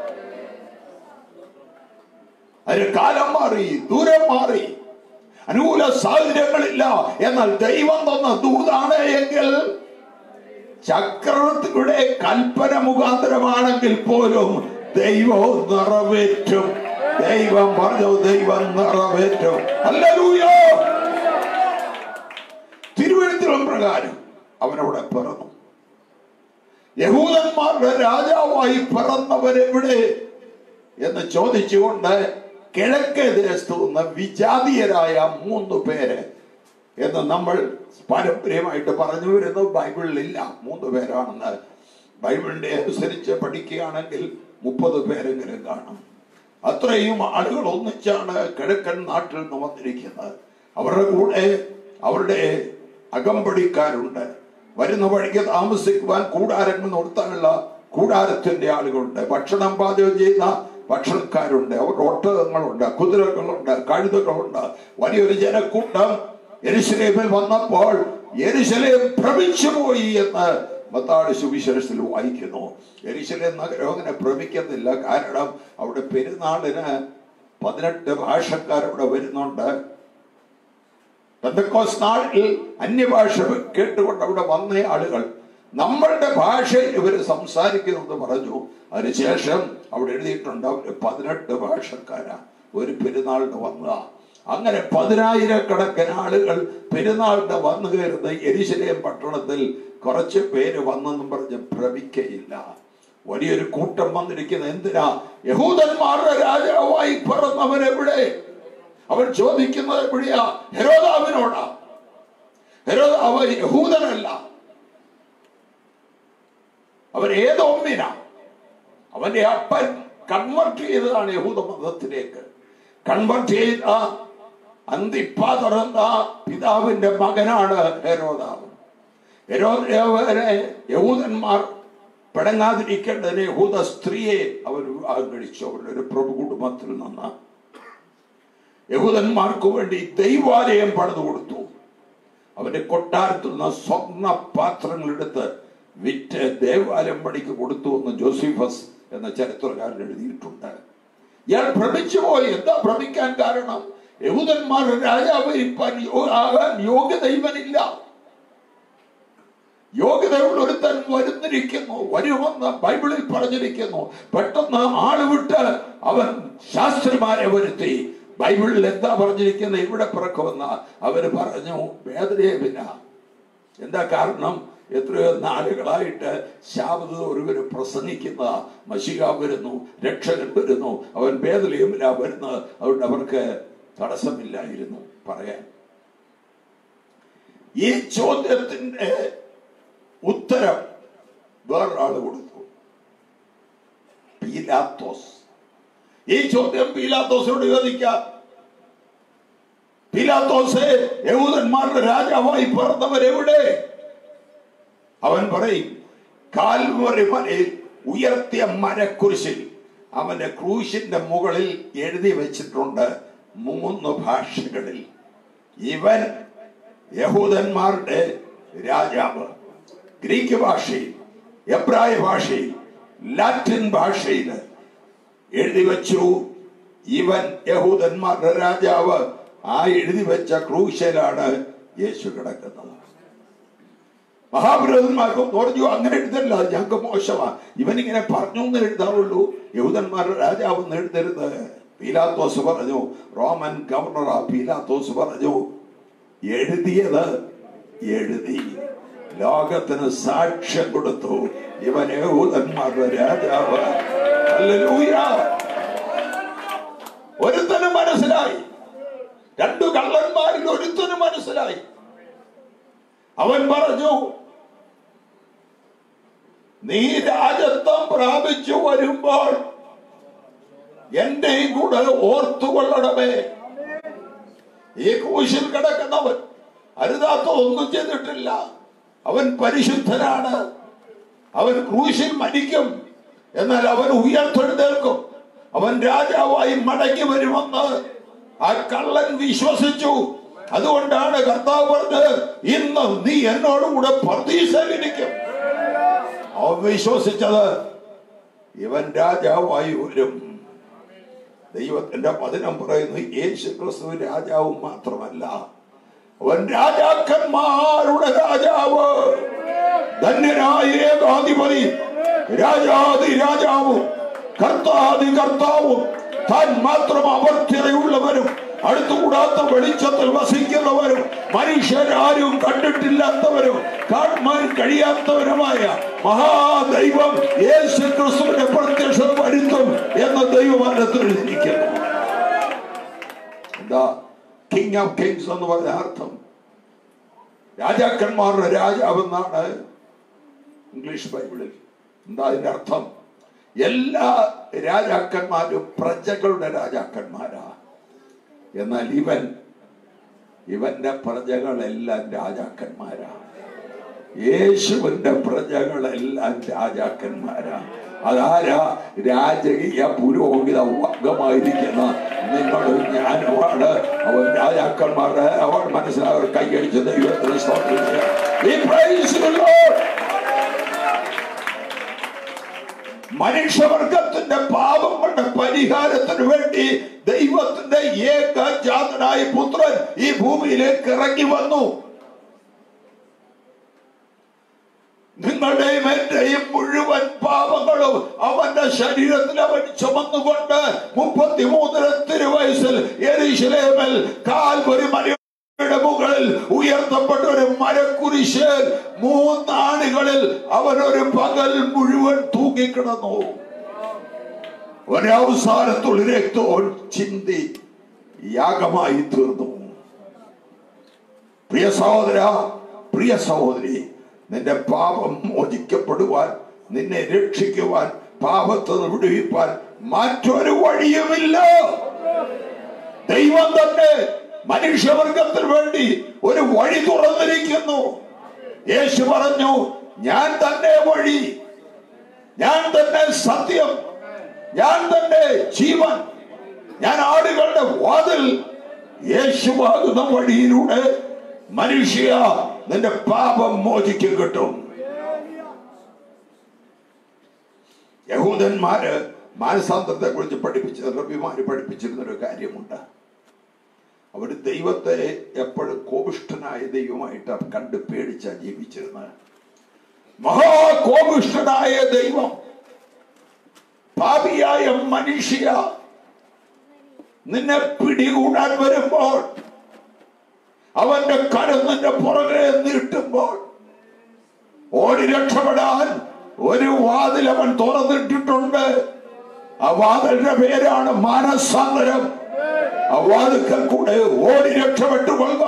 അതിന് കാലം മാറി ദൂരം മാറി അനുകൂല സാഹചര്യങ്ങളില്ല എന്നാൽ ദൈവം തന്ന ദൂതാണ് എങ്കിൽ ചക്രവർത്തിയുടെ കൽപ്പന മുഖാന്തരമാണെങ്കിൽ പോലും ദൈവം നിറവേറ്റും ദൈവം പറഞ്ഞു ദൈവം നിറവേറ്റും അല്ലൂയോ തിരുവഴുത്തിലും പ്രകാരം അവനവിടെ പിറന്നു യഹൂദന്മാരുടെ രാജാവായി പിറന്നവരെവിടെ എന്ന് ചോദിച്ചുകൊണ്ട് കിഴക്കേ ദേശത്തു നിന്ന് വിജാതീയരായ മൂന്ന് പേര് എന്ന് നമ്മൾ പാരമ്പര്യമായിട്ട് പറഞ്ഞു വരുന്നു ബൈബിളിലില്ല മൂന്ന് പേരാണെന്ന് ബൈബിളിന്റെ അനുസരിച്ച് പഠിക്കുകയാണെങ്കിൽ മുപ്പത് പേരെങ്കിലും കാണും അത്രയും ആളുകൾ ഒന്നിച്ചാണ് കിഴക്കൻ നാട്ടിൽ നിന്ന് വന്നിരിക്കുന്നത് അവരുടെ കൂടെ അവരുടെ അകമ്പടിക്കാരുണ്ട് വരുന്ന വഴിക്ക് താമസിക്കുവാൻ കൂടാരങ്ങൾ നിർത്താനുള്ള കൂടാരത്തിന്റെ ആളുകളുണ്ട് ഭക്ഷണം പാചകം ചെയ്യുന്ന ഭക്ഷണക്കാരുണ്ട് അവരുടെ ഒട്ടകങ്ങളുണ്ട് കുതിരകളുണ്ട് കഴുതകളുണ്ട് വലിയൊരു ജനക്കൂട്ടം എരിശിലേമിൽ വന്നപ്പോൾ എരിശിലേം ഭ്രമിച്ചു പോയി എന്ന് മത്താട് സുവിശേഷത്തിൽ വായിക്കുന്നു എരിശിലേം നഗരം അങ്ങനെ ഭ്രമിക്കുന്നില്ല കാരണം അവിടെ പെരുന്നാളിന് പതിനെട്ട് ഭാഷക്കാരവിടെ വരുന്നുണ്ട് പെന്തക്കോസ് നാളിൽ അന്യഭാഷ കേട്ടുകൊണ്ട് അവിടെ വന്ന ആളുകൾ നമ്മളുടെ ഭാഷയിൽ ഇവർ സംസാരിക്കുന്നു പറഞ്ഞു അതിനുശേഷം അവിടെ എഴുതിയിട്ടുണ്ട് അവര് പതിനെട്ട് ഭാഷക്കാരാ ഒരു പെരുന്നാളിന് വന്നതാ അങ്ങനെ പതിനായിരക്കണക്കിന് ആളുകൾ പെരുന്നാളിന് വന്നു കയറുന്ന എരിശിലേം പട്ടണത്തിൽ കുറച്ച് പേര് വന്നെന്നും പറഞ്ഞ് ഭ്രമിക്കയില്ല വലിയൊരു കൂട്ടം വന്നിരിക്കുന്ന എന്തിനാ യഹൂദന്മാരുടെ രാജാവായി പിറന്നവരെവിടെ അവൻ ചോദിക്കുന്നത് എവിടെയാ ഹെരോദാവിനോടാ ഹെരോദാവ് യഹൂദനല്ല അവൻ ഏതൊമ്മിനാ അവന്റെ അപ്പൻ കൺവെർട്ട് ചെയ്തതാണ് യഹൂദ മതത്തിലേക്ക് കൺവെർട്ട് ചെയ്ത അന്തിപ്പാതർ എന്ന പിതാവിന്റെ മകനാണ് ഹെരോദാവ് ഹെരോദാവനെ യഹൂദന്മാർ പിടങ്ങാതിരിക്കേണ്ടതിന് യഹൂദ സ്ത്രീയെ അവർ വിവാഹം കഴിച്ചു അവരുടെ ഒരു പ്രഭു കുടുംബത്തിൽ നിന്ന് യഹൂദന്മാർക്ക് വേണ്ടി ദൈവാലയം പണിതു കൊടുത്തു അവന്റെ കൊട്ടാരത്തിൽ നിന്ന് സ്വർണ്ണ പാത്രങ്ങൾ എടുത്ത് വിറ്റ് ദേവാലയം പണിക്ക് കൊടുത്തു എന്ന് ജോസിഫസ് എന്ന ചരിത്രകാരൻ എഴുതിയിട്ടുണ്ട് ഇയാൾ ഭ്രമിച്ചു പോയി എന്താ ഭ്രമിക്കാൻ കാരണം യഹൂദന്മാരുടെ രാജാവ് ഇരിപ്പാൻ യോ- ആകാൻ യോഗ്യത ഇവനില്ല യോഗ്യതയുള്ള ഒരുത്തൻ വരുന്നിരിക്കുന്നു വരുമെന്ന് ബൈബിളിൽ പറഞ്ഞിരിക്കുന്നു പെട്ടെന്ന് ആള് വിട്ട് അവൻ ശാസ്ത്രിമാരെ വരുത്തി ബൈബിളിൽ എന്താ പറഞ്ഞിരിക്കുന്നത് ഇവിടെ പിറക്കുമെന്ന അവര് പറഞ്ഞു വേദനയുമില്ല എന്താ കാരണം എത്രയോ നാളുകളായിട്ട് ശാബത് ഒരുവര് പ്രസംഗിക്കുന്ന മഷിക വരുന്നു രക്ഷകൻ വരുന്നു അവൻ വേദലയുമില്ല വരുന്നത് അതുകൊണ്ട് അവർക്ക് തടസ്സമില്ലായിരുന്നു പറയാൻ ഈ ചോദ്യത്തിന്റെ ഉത്തരം വേറൊരാള് കൊടുത്തു പീലാത്തോസ് ഈ ചോദ്യം പീലാത്തോസിനോട് ചോദിക്കാം പീലാത്തോസെ യഹൂദന്മാരുടെ രാജാവായി പിറന്നവരെവിടെ അവൻ പറയും കാൽവറി മലയിൽ ഉയർത്തിയ മരക്കുരിശിൽ അവന്റെ ക്രൂശിന്റെ മുകളിൽ എഴുതി വെച്ചിട്ടുണ്ട് മൂന്ന് ഭാഷകളിൽ ഇവൻ യഹൂദന്മാരുടെ രാജാവ് ഗ്രീക്ക് ഭാഷയിൽ എബ്രായ ഭാഷയിൽ ലാറ്റിൻ ഭാഷയിൽ എഴുതി വെച്ചു ഇവൻ യഹൂദന്മാരുടെ രാജാവ് ആ എഴുതി വെച്ച ക്രൂശലാണ് യേശു കിടക്കുന്നത് മഹാപുരോഹിതന്മാർക്ക് പറഞ്ഞു അങ്ങനെ എഴുതല്ല അത് ഞങ്ങൾക്ക് മോശമാ ഇവനിങ്ങനെ പറഞ്ഞു എന്ന് എഴുതാവുള്ളൂ യഹൂദന്മാരുടെ രാജാവ് എന്ന് എഴുതരുത് പീലാത്തോസ് പറഞ്ഞു റോമൻ ഗവർണറാ പീലാത്തോസ് പറഞ്ഞു എഴുതിയത് എഴുതി ലോകത്തിന് സാക്ഷ്യം കൊടുത്തു ഇവൻ യഹൂദന്മാരുടെ രാജാവ് ഹല്ലേലൂയ. ഒരുത്തന് മനസ്സിലായി രണ്ടു കള്ളന്മാരിൽ ഒരുത്തന് മനസ്സിലായി അവൻ പറഞ്ഞു നീ രാജത്വം പ്രാപിച്ചു വരുമ്പോൾ എന്റെയും കൂടെ ഓർത്തുകൊള്ളണമേ ഈ ക്രൂശിൽ കിടക്കുന്നവൻ അരുതാത്ത ഒന്നും ചെയ്തിട്ടില്ല അവൻ പരിശുദ്ധനാണ് അവൻ ക്രൂശിൽ മരിക്കും എന്നാൽ അവൻ ഉയർത്തെഴുന്നേൽക്കും അവൻ രാജാവായി മടങ്ങി വരുമെന്ന് ആ കള്ളൻ വിശ്വസിച്ചു അതുകൊണ്ടാണ് കർത്താവ് പറഞ്ഞത് ഇന്ന് നീ എന്നോടുകൂടെ പ്രതീക്ഷയിലിരിക്കും അവൻ വിശ്വസിച്ചത് ഇവൻ രാജാവായി വരും ദൈവത്തിന്റെ വചനം പറയുന്നു യേശു ക്രിസ്തു രാജാവ് മാത്രമല്ല അവൻ രാജാക്കന്മാരുടെ രാജാവ് ധന്യനായ ഏകാധിപതി രാജാതി രാജാവും കർത്താതി കർത്താവും താൻ മാത്രം അവർത്തിയുള്ളവരും അടുത്തുകൂടാത്ത വെളിച്ചത്തിൽ വസിക്കുന്നവരും മനുഷ്യരാരും കണ്ടിട്ടില്ലാത്തവരും കാണാൻ കഴിയാത്തവരുമായ മഹാദൈവം യേശു ക്രിസ്തുവിന്റെ പ്രത്യക്ഷത വരുത്തും എന്ന ദൈവമാനത്തിൽ എഴുതിയിരിക്കുന്നു എന്താ കിങ് ഓഫ് കിങ്സ് എന്ന് പറഞ്ഞ അർത്ഥം രാജാക്കന്മാരുടെ രാജാവെന്നാണ് ഇംഗ്ലീഷ് ബൈബിളിൽ എന്താ അതിന്റെ അർത്ഥം എല്ലാ രാജാക്കന്മാരും പ്രജകളുടെ രാജാക്കന്മാരാ എന്നാൽ ഇവൻ ഇവന്റെ പ്രജകളെല്ലാം രാജാക്കന്മാരാ യേശുവിന്റെ പ്രജകളെല്ലാം രാജാക്കന്മാരാ അതാരാ രാജകീയ പുരോഹിത വർഗമായിരിക്കുന്ന നിങ്ങളും ഞാനുമാണ് അവൻ രാജാക്കന്മാരുടെ അവൻ മനസ്സിലാവർ കൈയടിച്ച് ദൈവത്തിന് സ്തോത്രം ചെയ്യാം. We praise the Lord. മനുഷ്യവർഗത്തിന്റെ പാപങ്ങളുടെ പരിഹാരത്തിന് വേണ്ടി ദൈവത്തിന്റെ ഏകജാതനായ പുത്രൻ ഈ ഭൂമിയിലേക്ക് ഇറങ്ങി വന്നു നിങ്ങളുടെയും എന്റെയും മുഴുവൻ പാപങ്ങളും അവന്റെ ശരീരത്തിൽ അവൻ ചുമന്നുകൊണ്ട് മുപ്പത്തിമൂന്നര തിരുവയസ്സിൽ എരിശിലേമൽ കാൽവരി മലയുടെ മുകളിൽ ഉയർത്തപ്പെട്ട ഒരു മരക്കുരിശേൽ മൂന്നാണികളിൽ അവൻ ഒരു പകൽ മുഴുവൻ തൂങ്ങിക്കിടന്നു ഒരവസാനത്തുള്ള രക്തവും ചിന്തി യാഗമായി തീർന്നു പ്രിയ സഹോദര പ്രിയ സഹോദരി നിന്റെ പാപം മോചിക്കപ്പെടുവാൻ നിന്നെ രക്ഷിക്കുവാൻ പാപത്തിൽ നിന്ന് വിടുവിപ്പാൻ മറ്റൊരു വഴിയുമില്ല ദൈവം തന്നെ മനുഷ്യവർഗത്തിന് വേണ്ടി ഒരു വഴി തുറന്നിരിക്കുന്നു യേശു പറഞ്ഞു ഞാൻ തന്നെ വഴി ഞാൻ തന്നെ സത്യം ഞാൻ തന്നെ ജീവൻ ഞാൻ ആടുകളുടെ വാതിൽ യേശുവാകുന്ന വഴിയിലൂടെ മനുഷ്യ നിന്റെ പാപം മോചിക്കും കിട്ടും യഹൂദന്മാര് മാനസാന്തരത്തെ കുറിച്ച് പഠിപ്പിച്ച റബിമാര് പഠിപ്പിച്ചിരുന്ന ഒരു കാര്യമുണ്ട് അവർ ദൈവത്തെ എപ്പോഴും കോപിഷ്ഠനായ ദൈവമായിട്ട് കണ്ട് പേടിച്ചാ ജീവിച്ചിരുന്നത് മഹാകോപിഷ്ഠനായ ദൈവം പാപിയായ മനുഷ്യ നിന്നെ പിടികൂടാൻ വരുമ്പോൾ അവന്റെ കരം നിന്റെ പുറകെ നീട്ടുമ്പോൾ ഓടി രക്ഷപ്പെടാൻ ഒരു വാതിൽ അവൻ തുറന്നിട്ടിട്ടുണ്ട് ആ വാതിലിന്റെ പേരാണ് മാനസാന്തരം ആ വാതിൽക്കൽ കൂടെ ഓടി രക്ഷപ്പെട്ടുകൊള്ളുക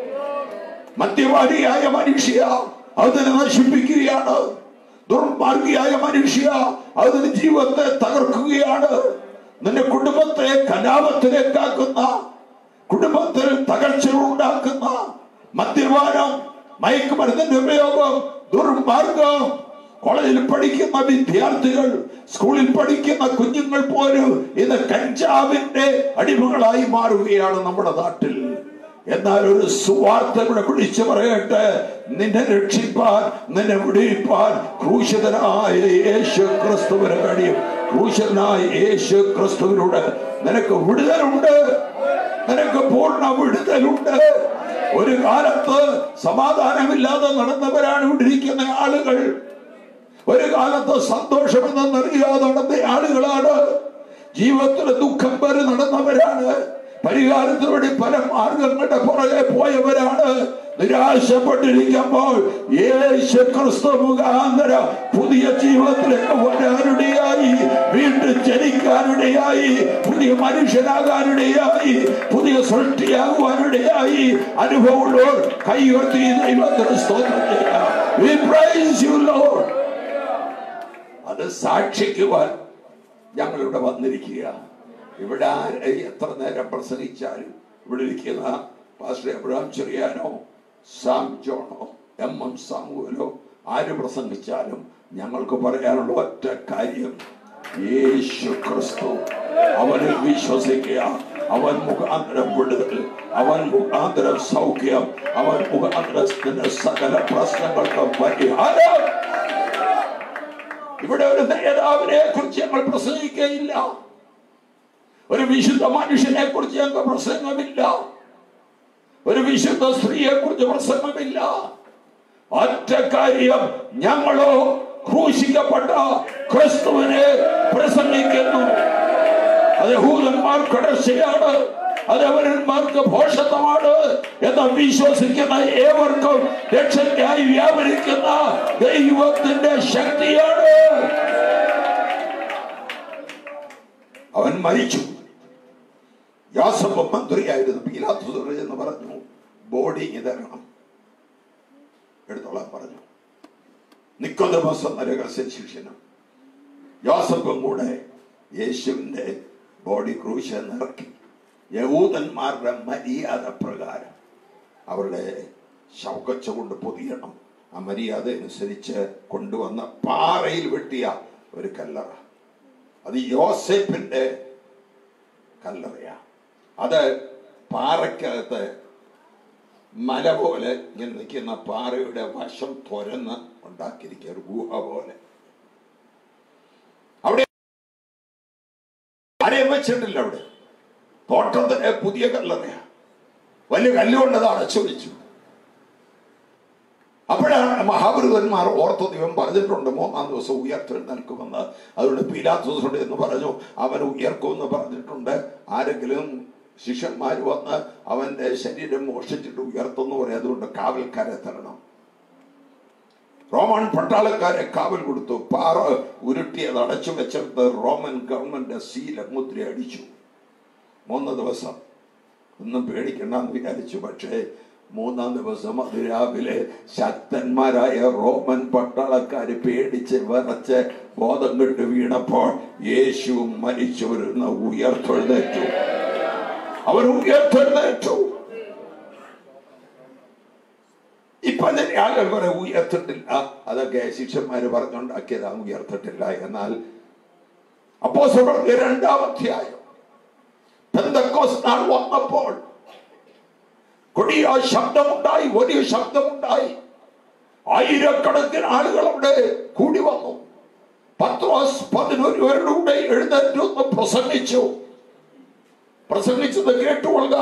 മദ്യപാനിയായ മനുഷ്യ അതിനെ നശിപ്പിക്കുകയാണ് ദുർമാർഗിയായ മനുഷ്യ അതിന് ജീവിതത്തെ തകർക്കുകയാണ് നിന്റെ കുടുംബത്തെ കലാപത്തിലേക്കാക്കുന്ന കുടുംബത്തിൽ തകർച്ച ഉണ്ടാക്കുന്ന മദ്യപാനം മയക്കുമരുന്നിന്റെ ഉപയോഗം ദുർമാർഗം കോളേജിൽ പഠിക്കുന്ന വിദ്യാർത്ഥികൾ സ്കൂളിൽ പഠിക്കുന്ന കുഞ്ഞുങ്ങൾ പോലും ഇന്ന് കഞ്ചാവിന്റെ അടിമകളായി മാറുകയാണ് നമ്മുടെ നാട്ടിൽ എന്നാൽ ഒരു സുവാർത്ത ഇവിടെ വിളിച്ചു പറയട്ടെ നിന്നെ രക്ഷിപ്പാൻ നിന്നെ വിടിപ്പാൻ ക്രൂശിതനായ യേശു ക്രിസ്തുവിന് കഴിയും ക്രൂശിതനായ യേശു ക്രിസ്തുവിലൂടെ നിനക്ക് വിടുതലുണ്ട് നിനക്ക് പൂർണ്ണ വിടുതലുണ്ട് ഒരു കാലത്ത് സമാധാനമില്ലാതെ നടന്നവരാണ് ഇവിടെ ഇരിക്കുന്ന ആളുകൾ ഒരു കാലത്ത് സന്തോഷമെന്നറിയാതെ നടന്ന ആളുകളാണ് ജീവിതത്തിൽ ദുഃഖം വരെ നടന്നവരാണ് പരിഹാരത്തിന് വേണ്ടി പല മാർഗങ്ങളുടെ പുറകെ പോയവരാണ് നിരാശപ്പെട്ടിരിക്കുമ്പോൾ യേശു ക്രിസ്തു മുഖാന്തരം പുതിയ ജീവിതത്തിലേക്ക് വരാനിടയായി വീണ്ടും ജനിക്കാനിടയായി പുതിയ മനുഷ്യനാകാനിടയായി പുതിയ സൃഷ്ടിയാകുവാനിടയായി അനുഭവമുള്ളവർ കൈയുയർത്തി ദൈവത്തിന് സ്തോത്രം ചെയ്യാം We praise you, Lord. അത് സാക്ഷിക്കുവാൻ ഞങ്ങൾ ഇവിടെ വന്നിരിക്കുക ഇവിടെ ആര് എത്ര നേരം പ്രസംഗിച്ചാലും ഇവിടെ ഇരിക്കുന്ന പാസ്റ്റർ എബ്രഹാം ചെറിയാനോ സാം ജോണോ എം എം സാമുവലോ ആര് പ്രസംഗിച്ചാലും ഞങ്ങൾക്ക് പറയാനുള്ള ഒറ്റ കാര്യം യേശു ക്രിസ്തു അവനിൽ വിശ്വസിക്കുക അവൻ മുഖാന്തരം വിടുതൽ അവൻ മുഖാന്തരം സൗഖ്യം അവൻ മുഖാന്തരത്തിന്റെ സകല പ്രശ്നങ്ങൾക്കും പരിഹാരം ഇവിടെ ഒരു നേതാവിനെ കുറിച്ച് ഞങ്ങൾ പ്രസംഗിക്കുകയില്ല ഒരു വിശുദ്ധ മനുഷ്യനെ കുറിച്ച് ഞങ്ങൾക്ക് പ്രസംഗമില്ല ഒരു വിശുദ്ധ സ്ത്രീയെ കുറിച്ച് പ്രസംഗമില്ല ഒറ്റ കാര്യം ഞങ്ങളോ ക്രൂശിക്കപ്പെട്ട ക്രിസ്തുവിനെ പ്രസംഗിക്കുന്നു അത് യഹൂദന്മാർക്കിടശയാണ് അത് അവരന്മാർക്ക് ഭോഷത്വമാണ് എന്ന് വിശ്വസിക്കുന്ന ഏവർക്കും രക്ഷയ്ക്കായി വ്യാപരിക്കുന്ന ദൈവത്തിന്റെ ശക്തിയാണ് അവൻ മരിച്ചു യാസപ്പ മന്ത്രിയായിരുന്നു പീലാത്തുസ് എന്ന് പറഞ്ഞു ബോഡി തരണം എടുത്തോളാൻ പറഞ്ഞു നിക്കോദമസ് എന്ന രഹസ്യ ശിഷ്യനും യോസഫും കൂടെ യേശുവിന്റെ ബോഡി ക്രൂശ നിറക്കി യഹൂദന്മാരുടെ മര്യാദ പ്രകാരം അവരുടെ ശവക്കച്ച കൊണ്ട് പൊതിയണം ആ മര്യാദ അനുസരിച്ച് കൊണ്ടുവന്ന പാറയിൽ വെട്ടിയ ഒരു കല്ലറ അത് യോസേപ്പിന്റെ കല്ലറയാ അത് പാറയ്ക്കകത്ത് മല പോലെ ഇങ്ങനെ നിൽക്കുന്ന പാറയുടെ വശം തുരന്ന് ഉണ്ടാക്കിയിരിക്കുക ഒരു ഗുഹ പോലെ അവിടെ ആരെയും വെച്ചിട്ടില്ല അവിടെ തോട്ടത്തിന് പുതിയ കല്ലറയാ വലിയ കല്ലുകൊണ്ട് അത് അടച്ചു വെച്ചു അപ്പോഴാണ് മഹാപുരുതന്മാർ ഓർത്ത ദൈവം പറഞ്ഞിട്ടുണ്ട് മൂന്നാം ദിവസം ഉയർത്തെഴുന്നേൽക്കുമെന്ന് അതുകൊണ്ട് പീലാത്തോസുണ്ട് എന്ന് പറഞ്ഞു അവൻ ഉയർക്കുമെന്ന് പറഞ്ഞിട്ടുണ്ട് ആരെങ്കിലും ശിഷ്യന്മാർ വന്ന് അവന്റെ ശരീരം മോഷിച്ചിട്ട് ഉയർത്തുന്നു പറയും അതുകൊണ്ട് കാവൽക്കാരെ തരണം റോമൻ പട്ടാളക്കാരെ കാവൽ കൊടുത്തു പാറ ഉരുട്ടിയത് അടച്ചു വെച്ചെടുത്ത് റോമൻ ഗവൺമെന്റ് സീല മുദ്ര അടിച്ചു മൂന്ന് ദിവസം ഒന്നും പേടിക്കണ്ടെന്ന് വിചാരിച്ചു പക്ഷേ മൂന്നാം ദിവസം അതിരാവിലെ ശക്തന്മാരായ റോമൻ പട്ടാളക്കാര് പേടിച്ച് വിറച്ച് ബോധം കെട്ട് വീണപ്പോൾ യേശു മരിച്ചവരുന്ന് ഉയർത്തെഴുന്നേറ്റു അവർ ഉയർത്തെഴുന്നേറ്റു ഇപ്പൊ തന്നെ ആളുകൾ കുറെ ഉയർത്തിട്ടില്ല അതൊക്കെ ശിഷ്യന്മാര് പറഞ്ഞുണ്ടാക്കിയതാ ഉയർത്തിട്ടില്ല എന്നാൽ അപ്പോ രണ്ടാം അധ്യായം പെന്തക്കോസ് നാൾ വന്നപ്പോൾ കൊടിയ ശബ്ദമുണ്ടായി വലിയ ശബ്ദമുണ്ടായി ആയിരക്കണക്കിന് ആളുകൾ അവിടെ കൂടി വന്നു പത്രോസ് പതിനൊരു പേരുടെ കൂടെ എഴുന്നേറ്റ് ഒന്ന് പ്രസംഗിച്ചു പ്രസംഗിച്ചത് കേട്ടുകൊള്ളുക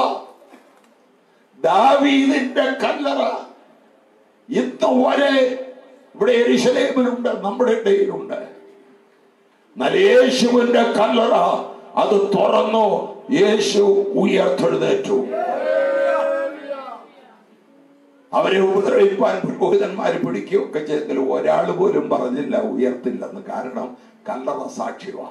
ദാവീദിന്റെ കല്ലറ ഇന്ന് വരെ ഇവിടെ എരിശലേമിലുണ്ട് നമ്മുടെ ഇടയിലുണ്ട് എന്നാൽ യേശുവിന്റെ കല്ലറ അത് തുറന്നു യേശു ഉയർത്തെഴുന്നേറ്റു അവരെ ഉപദ്രവിപ്പാൻ പുരോഹിതന്മാർ പിടിക്കുകയൊക്കെ ചെയ്തെങ്കിലും ഒരാൾ പോലും പറഞ്ഞില്ല ഉയർത്തില്ലെന്ന് കാരണം കല്ലറ സാക്ഷിവാ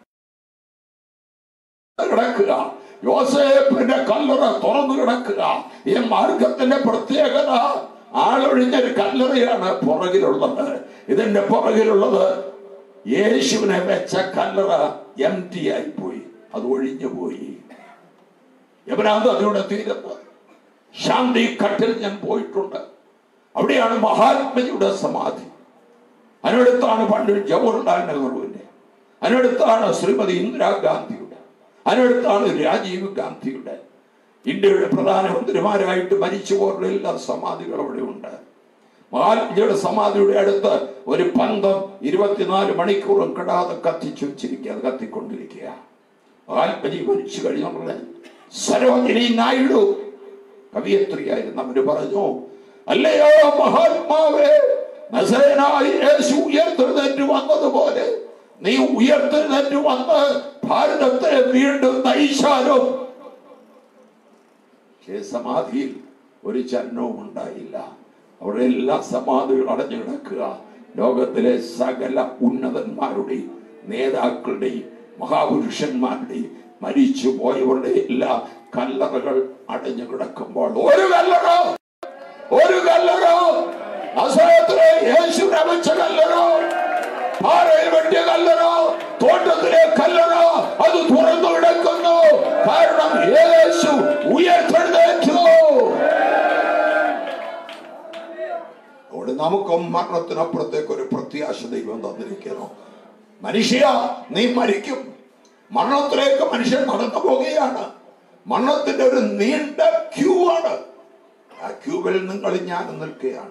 കിടക്കുക യോസേപ്പിന്റെ കല്ലറ തുറന്നു കിടക്കുക ഈ മാർഗത്തിന്റെ പ്രത്യേകത ആളൊഴിഞ്ഞൊരു കല്ലറയാണ് പുറകിലുള്ളത് ഇതിന്റെ പുറകിലുള്ളത് യേശുവിനെ വെച്ച കല്ലറ എം ടി ആയി പോയി അത് ഒഴിഞ്ഞു പോയി എവനാന്ത് അതിലൂടെ തീരുന്നത് ശാന്തി കട്ടിൽ ഞാൻ പോയിട്ടുണ്ട് അവിടെയാണ് മഹാത്മജിയുടെ സമാധി അതിനടുത്താണ് പണ്ട് ജവഹർലാൽ നെഹ്റുവിന്റെ അതിനടുത്താണ് ശ്രീമതി ഇന്ദിരാഗാന്ധിയുടെ അതിനടുത്താണ് രാജീവ് ഗാന്ധിയുടെ ഇന്ത്യയുടെ പ്രധാനമന്ത്രിമാരായിട്ട് മരിച്ചുപോലുള്ള എല്ലാ സമാധികളും അവിടെ ഉണ്ട് മഹാത്മജിയുടെ സമാധിയുടെ അടുത്ത് ഒരു പന്തം ഇരുപത്തിനാല് മണിക്കൂറും കിടാതെ കത്തിച്ചു വെച്ചിരിക്കുക അത് കത്തിക്കൊണ്ടിരിക്കുക മഹാത്മജി മരിച്ചു കഴിഞ്ഞ സരോജിനി നായിഡു കവിയത്രിയായിരുന്നു അവര് പറഞ്ഞു അല്ലയോ മഹാത്മാവേ നസരനായി യേശു ഉയർത്തെഴുന്നേറ്റ് വന്നതുപോലെ നീ ഉയർത്തെഴുന്നേറ്റ് വന്ന് ഭാരതത്തെ വീണ്ടും നയിച്ചാലും പക്ഷേ സമാധിയിൽ ഒരു ചലനവും ഉണ്ടായില്ല അവിടെ എല്ലാ സമാധികളും അടഞ്ഞു കിടക്കുക ലോകത്തിലെ സകല ഉന്നതന്മാരുടെയും നേതാക്കളുടെയും മഹാപുരുഷന്മാരുടെയും മരിച്ചു പോയവരുടെ എല്ലാ കല്ലറകൾ അടഞ്ഞു കിടക്കുമ്പോൾ ഒരു കല്ലറ ഒരു കല്ലറ അസഹത്തിലെ യേശുവിനെ വെച്ച കല്ലറ പാറയിൽ വെട്ടിയ കല്ലറ തോട്ടത്തിലെ കല്ലറ അത് തുറന്നു കിടക്കുന്നു കാരണം യേശു ഉയർത്തെഴുന്നേറ്റു നമുക്ക് മരണത്തിനപ്പുറത്തേക്ക് ഒരു പ്രത്യാശ ദൈവം തന്നിരിക്കുന്നു മനുഷ്യ നീ മരിക്കും മരണത്തിലേക്ക് മനുഷ്യൻ നടന്നു പോകുകയാണ് മരണത്തിന്റെ ഒരു നീണ്ട ക്യൂ ആണ് ആ ക്യൂവിൽ നിങ്ങൾ ഞാൻ നിൽക്കുകയാണ്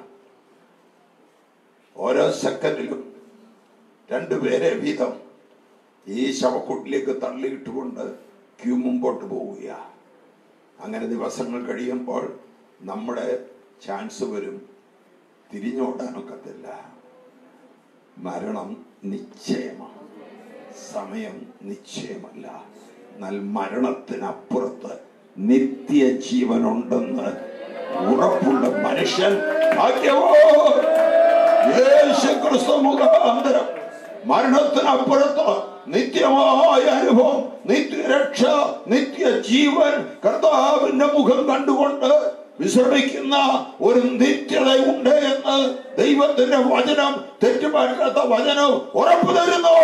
ഓരോ സെക്കൻഡിലും രണ്ടുപേരെ വീതം ഈ ശവക്കുട്ടിലേക്ക് തള്ളിയിട്ടുകൊണ്ട് ക്യൂ മുമ്പോട്ട് പോവുക അങ്ങനെ ദിവസങ്ങൾ കഴിയുമ്പോൾ നമ്മുടെ ചാൻസ് വരും തിരിഞ്ഞോടാനൊക്കത്തില്ല മരണം നിശ്ചയമാണ് സമയം നിശ്ചയമല്ല എന്നാൽ മരണത്തിനപ്പുറത്ത് നിത്യജീവനുണ്ടെന്ന് ഉറപ്പുള്ള മനുഷ്യൻ ഭാഗ്യവോ യേശു ക്രിസ്തു മുഖാന്തരം മരണത്തിനപ്പുറത്ത് നിത്യമായ അനുഭവം നിത്യരക്ഷ നിത്യജീവൻ കർത്താവിന്റെ മുഖം കണ്ടുകൊണ്ട് വിശ്രമിക്കുന്ന ഒരു നിത്യതയുണ്ട് എന്ന് ദൈവത്തിന്റെ വചനം തെറ്റുമാറ്റാത്ത വചനം ഉറപ്പു തരുന്നു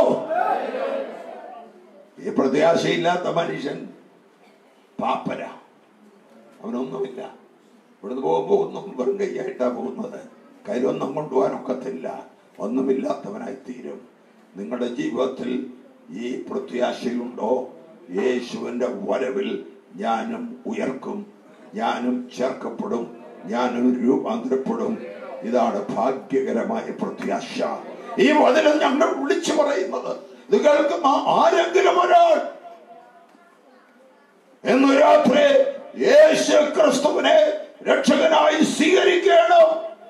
ഈ പ്രത്യാശയില്ലാത്ത മനുഷ്യൻ പാപ്പര അവനൊന്നുമില്ല ഇവിടുന്ന് പോകുമ്പോൾ ഒന്നും വെറും കൈയായിട്ടാ പോകുന്നത് കയ്യിലൊന്നും കൊണ്ടുപോകാനൊക്കത്തില്ല ഒന്നുമില്ലാത്തവനായി തീരും നിങ്ങളുടെ ജീവിതത്തിൽ ഈ പ്രത്യാശയുണ്ടോ യേശുവിന്റെ വരവിൽ ഞാനും ഉയർക്കും ഞാനും ചേർക്കപ്പെടും ഞാനും രൂപാന്തരപ്പെടും ഇതാണ് ഭാഗ്യകരമായ പ്രത്യാശ ഈ വചനം ഞങ്ങൾ വിളിച്ചു പറയുന്നത് ഇത് കേൾക്കുന്ന ആരെങ്കിലും ഒരാൾ എന്ന് രാത്രി യേശു ക്രിസ്തുവിനെ രക്ഷകനായി സ്വീകരിക്കണം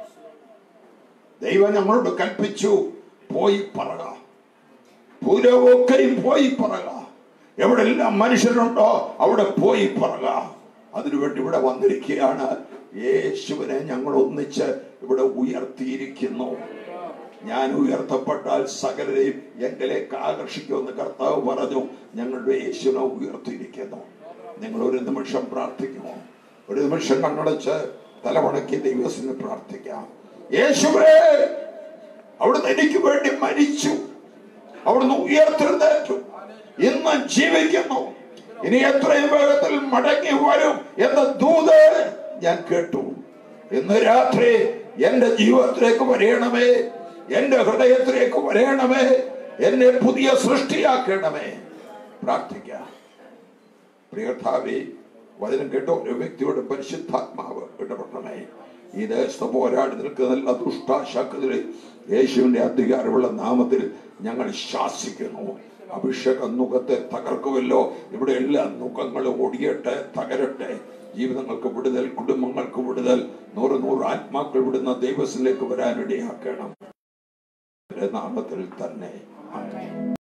ദൈവം ഞങ്ങളോട് കൽപ്പിച്ചു പോയി പറക ഭൂലോകയും പോയി പറക എവിടെല്ലാം മനുഷ്യരുണ്ടോ അവിടെ പോയി പറക അതിനുവേണ്ടി ഇവിടെ വന്നിരിക്കുകയാണ് യേശുവിനെ ഞങ്ങൾ ഒന്നിച്ച് ഇവിടെ ഉയർത്തിയിരിക്കുന്നു ഞാൻ ഉയർത്തപ്പെട്ടാൽ സകലരെയും എങ്കിലേക്ക് ആകർഷിക്കുമെന്ന് കർത്താവ് പറഞ്ഞു ഞങ്ങളുടെ യേശുവിനെ ഉയർത്തിയിരിക്കുന്നു നിങ്ങൾ ഒരു നിമിഷം പ്രാർത്ഥിക്കുമോ ഒരു നിമിഷം കണ്ണടച്ച് തലമുണക്കി ദൈവത്തിന് പ്രാർത്ഥിക്കാം യേശുവേ അവിടുന്ന് എനിക്ക് വേണ്ടി മരിച്ചു അവിടുന്ന് ഉയർത്തെഴുന്നേറ്റു ഇന്ന് ജീവിക്കുന്നു ഇനി എത്രയും വേഗത്തിൽ മടങ്ങി വരും എന്ന ദൂത് ഞാൻ കേട്ടു ഇന്ന് രാത്രി എന്റെ ജീവിതത്തിലേക്ക് വരയണമേ എന്റെ ഹൃദയത്തിലേക്ക് വരയണമേ എന്നെ പുതിയ സൃഷ്ടിയാക്കണമേ പ്രാർത്ഥിക്കാം പ്രിയർത്താവേ വചനം കേട്ടോ ഒരു വ്യക്തിയോട് പരിശുദ്ധാത്മാവ് ഇടപെടണമേ ഈ ദേശത്ത് പോരാടി നിൽക്കുന്ന എല്ലാ ദുഷ്ടാശക്തികളെ യേശുവിന്റെ അധികാരമുള്ള നാമത്തിൽ ഞങ്ങൾ ശാസിക്കുന്നു അഭിഷേക നുഖത്തെ തകർക്കുമല്ലോ ഇവിടെ എല്ലാ നുഖങ്ങളും ഒടിയട്ടെ തകരട്ടെ ജീവിതങ്ങൾക്ക് വിടുതൽ കുടുംബങ്ങൾക്ക് വിടുതൽ നൂറ് നൂറ് ആത്മാക്കൾ വിടുന്ന ദൈവത്തിലേക്ക് വരാനിടയാക്കണം നാമത്തിൽ തന്നെ ആമേൻ